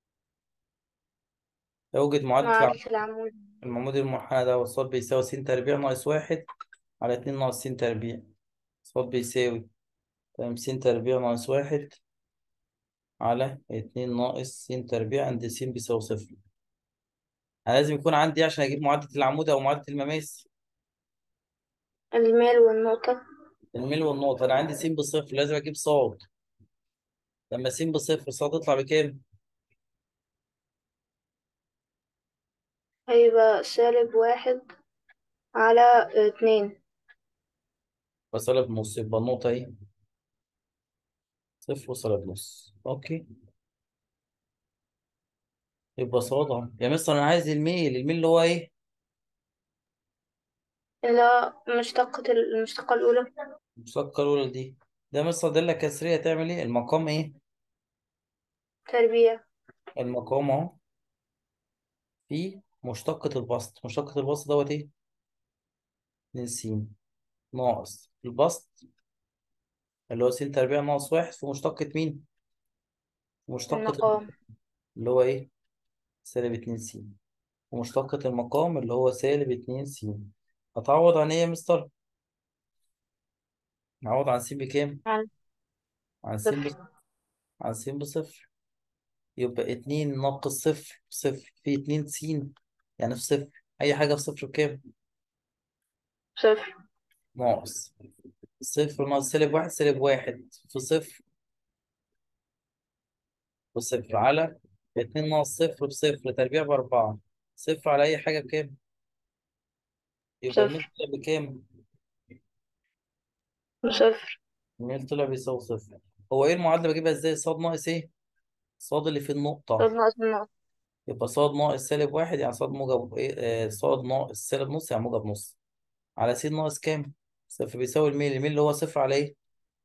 أوجد معادلة العمود معادلة العمود العمود المنحنى ده والصاد بيساوي س تربيع ناقص واحد على اتنين ناقص س تربيع صاد بيساوي تمام س تربيع ناقص واحد على اتنين ناقص س تربيع عند س بيساوي صفر أنا لازم يكون عندي عشان أجيب معادلة العمود أو معادلة المماس الميل والنقطة الميل والنقطة أنا عندي س بصفر لازم أجيب صاد لما س بصفر صاد يطلع بكام؟ هيبقى سالب واحد على اتنين بسالب نص يبقى النقطة إيه؟ صفر وسالب نص أوكي يبقى صاد أهو يا مستر أنا عايز الميل الميل اللي هو إيه؟ اللي هو مشتقة ال- المشتقة الأولى المشتقة الأولى دي ده مستر دالة كسرية تعمل إيه؟ المقام إيه؟ تربيع المقام أهو في مشتقة البسط مشتقة البسط دوت إيه؟ 2 س ناقص البسط اللي هو س تربيع ناقص واحد في مشتقة مين؟ في مشتقة المقام اللي هو إيه؟ سالب 2 س ومشتقة المقام اللي هو سالب 2 س هتعوض عن إيه يا مستر؟ هعوض عن س بكام؟ عن عن س صفر بصفر عن س بصفر يبقى 2 ناقص صفر صفر في 2 س يعني في صفر أي حاجة في صفر بكام؟ صفر ناقص صفر ناقص سالب واحد سالب واحد في صفر وصفر على اتنين ناقص صفر بصفر تربيع بأربعة صفر على أي حاجة بكام؟ يبقى الميل صفر طلع بكام؟ صفر الميل طلع بيساوي صفر هو إيه المعادلة بجيبها إزاي؟ صاد ناقص إيه؟ صاد اللي في النقطة صاد ناقص النقطة يبقى صاد ناقص سالب واحد يعني صاد موجب إيه؟ آه صاد ناقص سالب نص يعني موجب نص على س ناقص كام؟ صفر بيساوي الميل الميل اللي هو صفر على إيه؟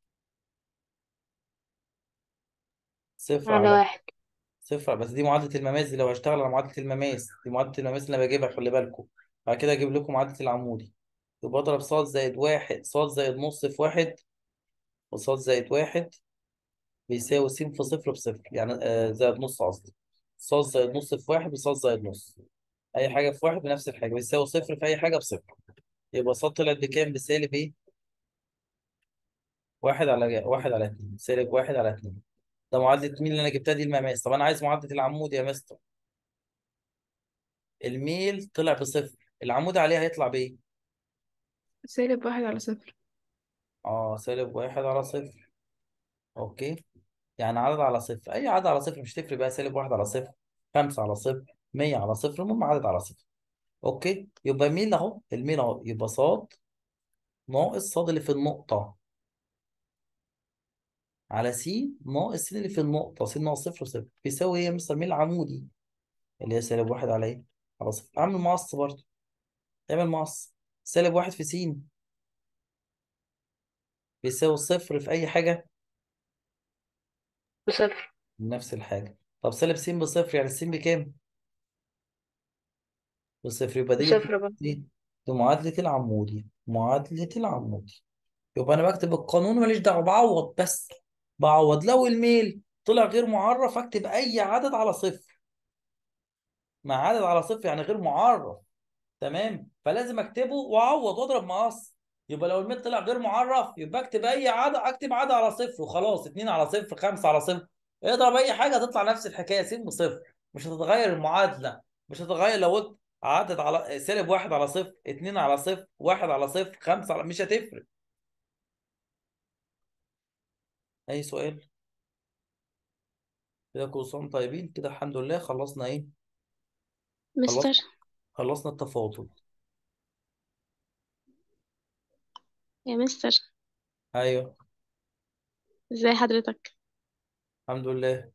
صفر على على واحد صفر بس دي معادلة المماس دي لو هشتغل على معادلة المماس دي معادلة المماس اللي انا بجيبها خلي بالكم بعد كده اجيب لكم معادلة العمودي يبقى اضرب صاد زائد واحد صاد زائد نص في واحد وصاد زائد واحد بيساوي س في صفر بصفر يعني آه زائد نص قصدي صاد زائد نص في واحد بصاد زائد نص اي حاجه في واحد بنفس الحاجه بيساوي صفر في اي حاجه بصفر يبقى صاد طلعت بكام بسالب ايه واحد على واحد على اتنين سالب واحد على اتنين ده معادله مين اللي انا جبتها دي المقاس طب انا عايز معادله العمود يا مستر الميل طلع بصفر العمود عليه هيطلع بايه سالب واحد على صفر اه سالب واحد على صفر اوكي يعني عدد على صفر اي عدد على صفر مش تفرق بقى سالب واحد على صفر خمسة على صفر مية على صفر المهم عدد على صفر اوكي يبقى ميل اهو الميل اهو يبقى صاد ناقص صاد اللي في النقطة على س ناقص س اللي في النقطة س ناقص صفر وصفر بيساوي ايه يا مستر ميل عمودي اللي هي سالب واحد على ايه على صفر اعمل مقص برضه اعمل مقص سالب واحد في س بيساوي صفر في اي حاجة بصفر نفس الحاجة طب سالب س بصفر يعني الس بكام بصفر يبقى دي بصفر برضه دي دي معادلة العمودي معادلة العمودي يبقى أنا بكتب القانون ماليش دعوة بعوض بس بعوض لو الميل طلع غير معرف أكتب أي عدد على صفر مع عدد على صفر يعني غير معرف تمام فلازم أكتبه وأعوض وأضرب مقص يبقى لو الميل طلع غير معرف يبقى أكتب أي عدد أكتب عدد على صفر وخلاص اتنين على صفر خمسة على صفر اضرب أي حاجة هتطلع نفس الحكاية س بصفر مش هتتغير المعادلة مش هتتغير لو قلت عدد على سالب واحد على صفر اتنين على صفر واحد على صفر خمسة على مش هتفرق أي سؤال كده كل سنة وانتم طيبين كده الحمد لله خلصنا إيه خلصنا مستر خلصنا التفاضل يا مستر أيوه ازاي حضرتك الحمد لله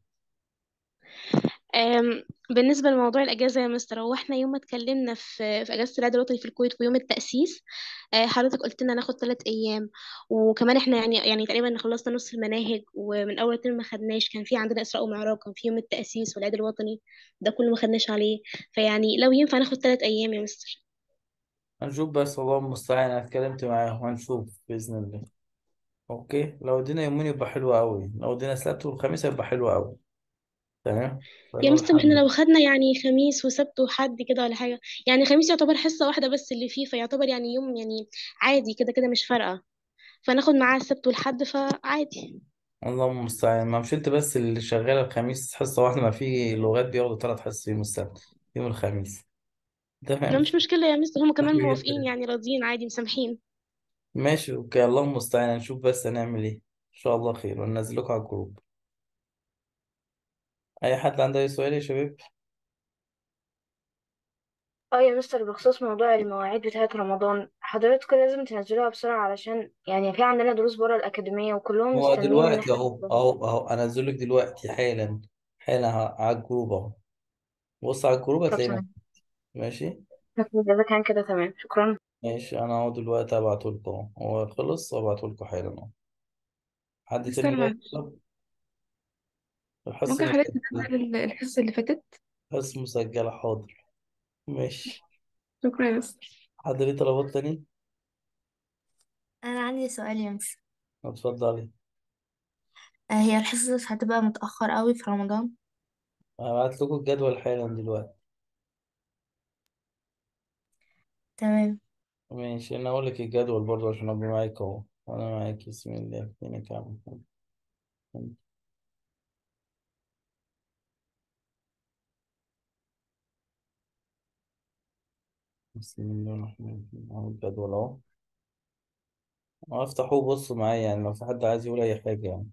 أم بالنسبة لموضوع الأجازة يا مستر هو احنا يوم ما اتكلمنا في في أجازة العيد الوطني في الكويت ويوم التأسيس آه، حضرتك قلت لنا ناخد ثلاث أيام وكمان احنا يعني يعني تقريبا خلصنا نص المناهج ومن أول ترم ما خدناش كان في عندنا إسراء ومعراج كان في يوم التأسيس والعيد الوطني ده كله ما خدناش عليه فيعني لو ينفع ناخد ثلاث أيام يا مستر هنشوف بس الله المستعان أنا اتكلمت معاهم هنشوف بإذن الله أوكي لو ادينا يومين يبقى حلو أوي لو ادينا سبت والخميس يبقى حلو أوي تمام يا فيوم مستر ما احنا الحد لو خدنا يعني خميس وسبت وحد كده ولا حاجة يعني خميس يعتبر حصة واحدة بس اللي فيه فيعتبر يعني يوم يعني عادي كده كده مش فارقة فناخد معاه السبت والحد فعادي الله المستعان ما مش انت بس اللي شغال الخميس حصة واحدة ما في لغات بياخدوا ثلاث حصص يوم السبت يوم الخميس ما تمام مش مشكلة يا مستر هما كمان ماشي موافقين جدا يعني راضيين عادي مسامحين ماشي اوكي الله المستعان نشوف بس هنعمل ايه ان شاء الله خير وننزلكوا على الجروب اي حد عنده اي سؤال يا شباب اه يا مستر بخصوص موضوع المواعيد بتاعة رمضان حضرتك لازم تنزلوها بسرعة علشان يعني في عندنا دروس برا الأكاديمية وكلهم هو مستنيين إن دلوقتي احنا اهو اهو اهو انزلك دلوقتي حالا حالا ه- على الجروب اهو بص على الجروب طب هتلاقيه موجود. تمام ماشي إذا كان كده تمام شكرا ماشي انا اهو دلوقتي هبعته لكم اهو هو خلص وابعته لكم حالا اهو حد تاني مستر له معلش طب الحصة ممكن حضرتك مسجلة تكمل الحصة اللي فاتت الحصة مسجلة حاضر ماشي شكرا يا مستر حد ليه طلبات تاني أنا عندي سؤال يا مس اتفضلي آه، هي الحصص هتبقى متأخر قوي في رمضان هبعت لكم الجدول حالا دلوقتي تمام ماشي انا اقول لك الجدول برضو عشان ابقى معاك اهو وانا معاك بسم الله فينك يا عم بسم الله الرحمن الرحيم اهو الجدول اهو أهو افتحوه بصوا معايا يعني لو في حد عايز يقول اي حاجة يعني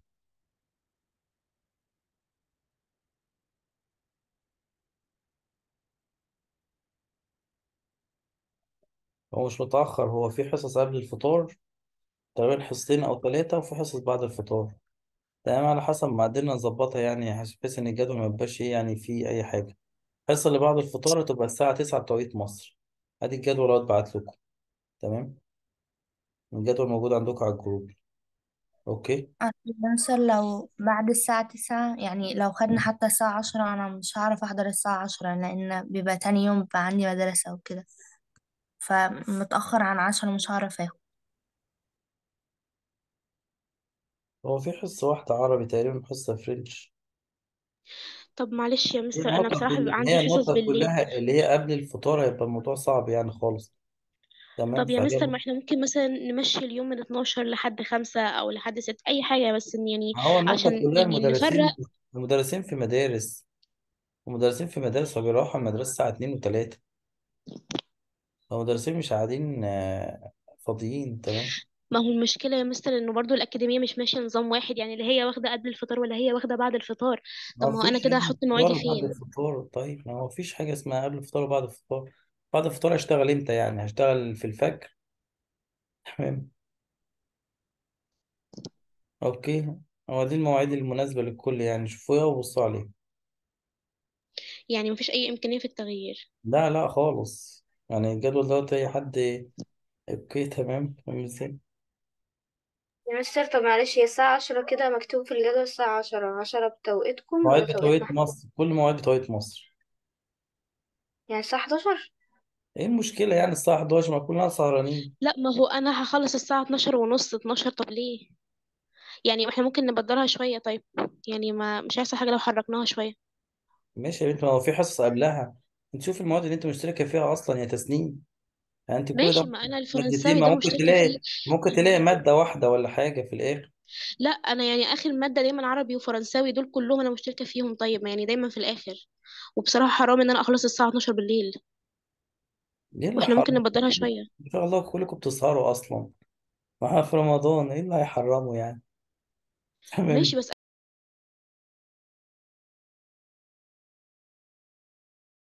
هو مش متأخر هو في حصص قبل الفطار تقريبا حصتين او ثلاثة وفي حصص بعد الفطار تمام على حسب ما قدرنا نظبطها يعني بحيث ان الجدول ما يبقاش ايه يعني فيه اي حاجة الحصة اللي بعد الفطار تبقى الساعة 9 بتوقيت مصر ادي الجدول اهو اتبعت لكم تمام الجدول موجود عندكم على الجروب اوكي مثلا لو بعد الساعة تسعة يعني لو خدنا حتى الساعة عشرة أنا مش هعرف أحضر الساعة عشرة لأن بيبقى تاني يوم بيبقى عندي مدرسة وكده فمتأخر عن عشرة مش هعرف اخد هو في حصة واحدة عربي تقريبا حصة فرنش طب معلش يا هي مستر انا النقطة بصراحة كل... بيبقى عندي هي حصص النقطة بالليل كلها اللي هي قبل الفطار هيبقى الموضوع صعب يعني خالص تمام طب يا فهي مستر ما احنا ممكن مثلا نمشي اليوم من 12 لحد 5 او لحد 6 اي حاجة بس إن يعني ما هو النقطة عشان كلها يعني نفرق المدرسين المدرسين في مدارس المدرسين في مدارس فبيروحوا المدرسة الساعة 2 و3 فالمدرسين مش قاعدين آه، فاضيين تمام ما هو المشكلة يا مستر انه برضو الأكاديمية مش ماشية نظام واحد يعني لا هي واخدة قبل الفطار ولا هي واخدة بعد الفطار طب ما ما هو انا فيش كده قبل هحط الفطار مواعيدي وبعد فين الفطار طيب ما هو فيش حاجة اسمها قبل الفطار وبعد الفطار بعد الفطار هشتغل امتى يعني هشتغل في الفجر تمام اوكي هو دي المواعيد المناسبة للكل يعني شوفوها وبصوا عليها يعني مفيش أي إمكانية في التغيير لا لا خالص يعني الجدول دوت اي حد اوكي تمام فاهم ازاي يا مستر طب معلش هي الساعة عشرة كده مكتوب في الجدول الساعة عشرة عشرة بتوقيتكم مواعيد ولا توقيتنا بتوقيت احنا مصر كل مواعيد بتوقيت مصر يعني الساعة حداشر ايه المشكلة يعني الساعة 11 ما كلنا سهرانين لا ما هو أنا هخلص الساعة 12 ونص 12 طب ليه يعني احنا ممكن نبدرها شوية طيب يعني ما مش هيحصل حاجة لو حركناها شوية ماشي يا بنت ما هو في حصص قبلها انت شوف المواد اللي انت مشتركة فيها اصلا يا تسنيم يعني انت كل ده ماشي ما أنا مادتين الفرنساوي ما ده ممكن مشتركة فيه تلاقي ممكن تلاقي مادة واحدة ولا حاجة في الآخر لا أنا يعني آخر مادة دايما عربي وفرنساوي دول كلهم أنا مشتركة فيهم طيب ما يعني دايما في الآخر وبصراحة حرام إن أنا أخلص الساعة 12 بالليل ايه اللي واحنا ممكن حرام نبدرها شوية ان شاء الله كلكم بتسهروا اصلا واحنا في رمضان ايه اللي هيحرمه يعني تمام ماشي بس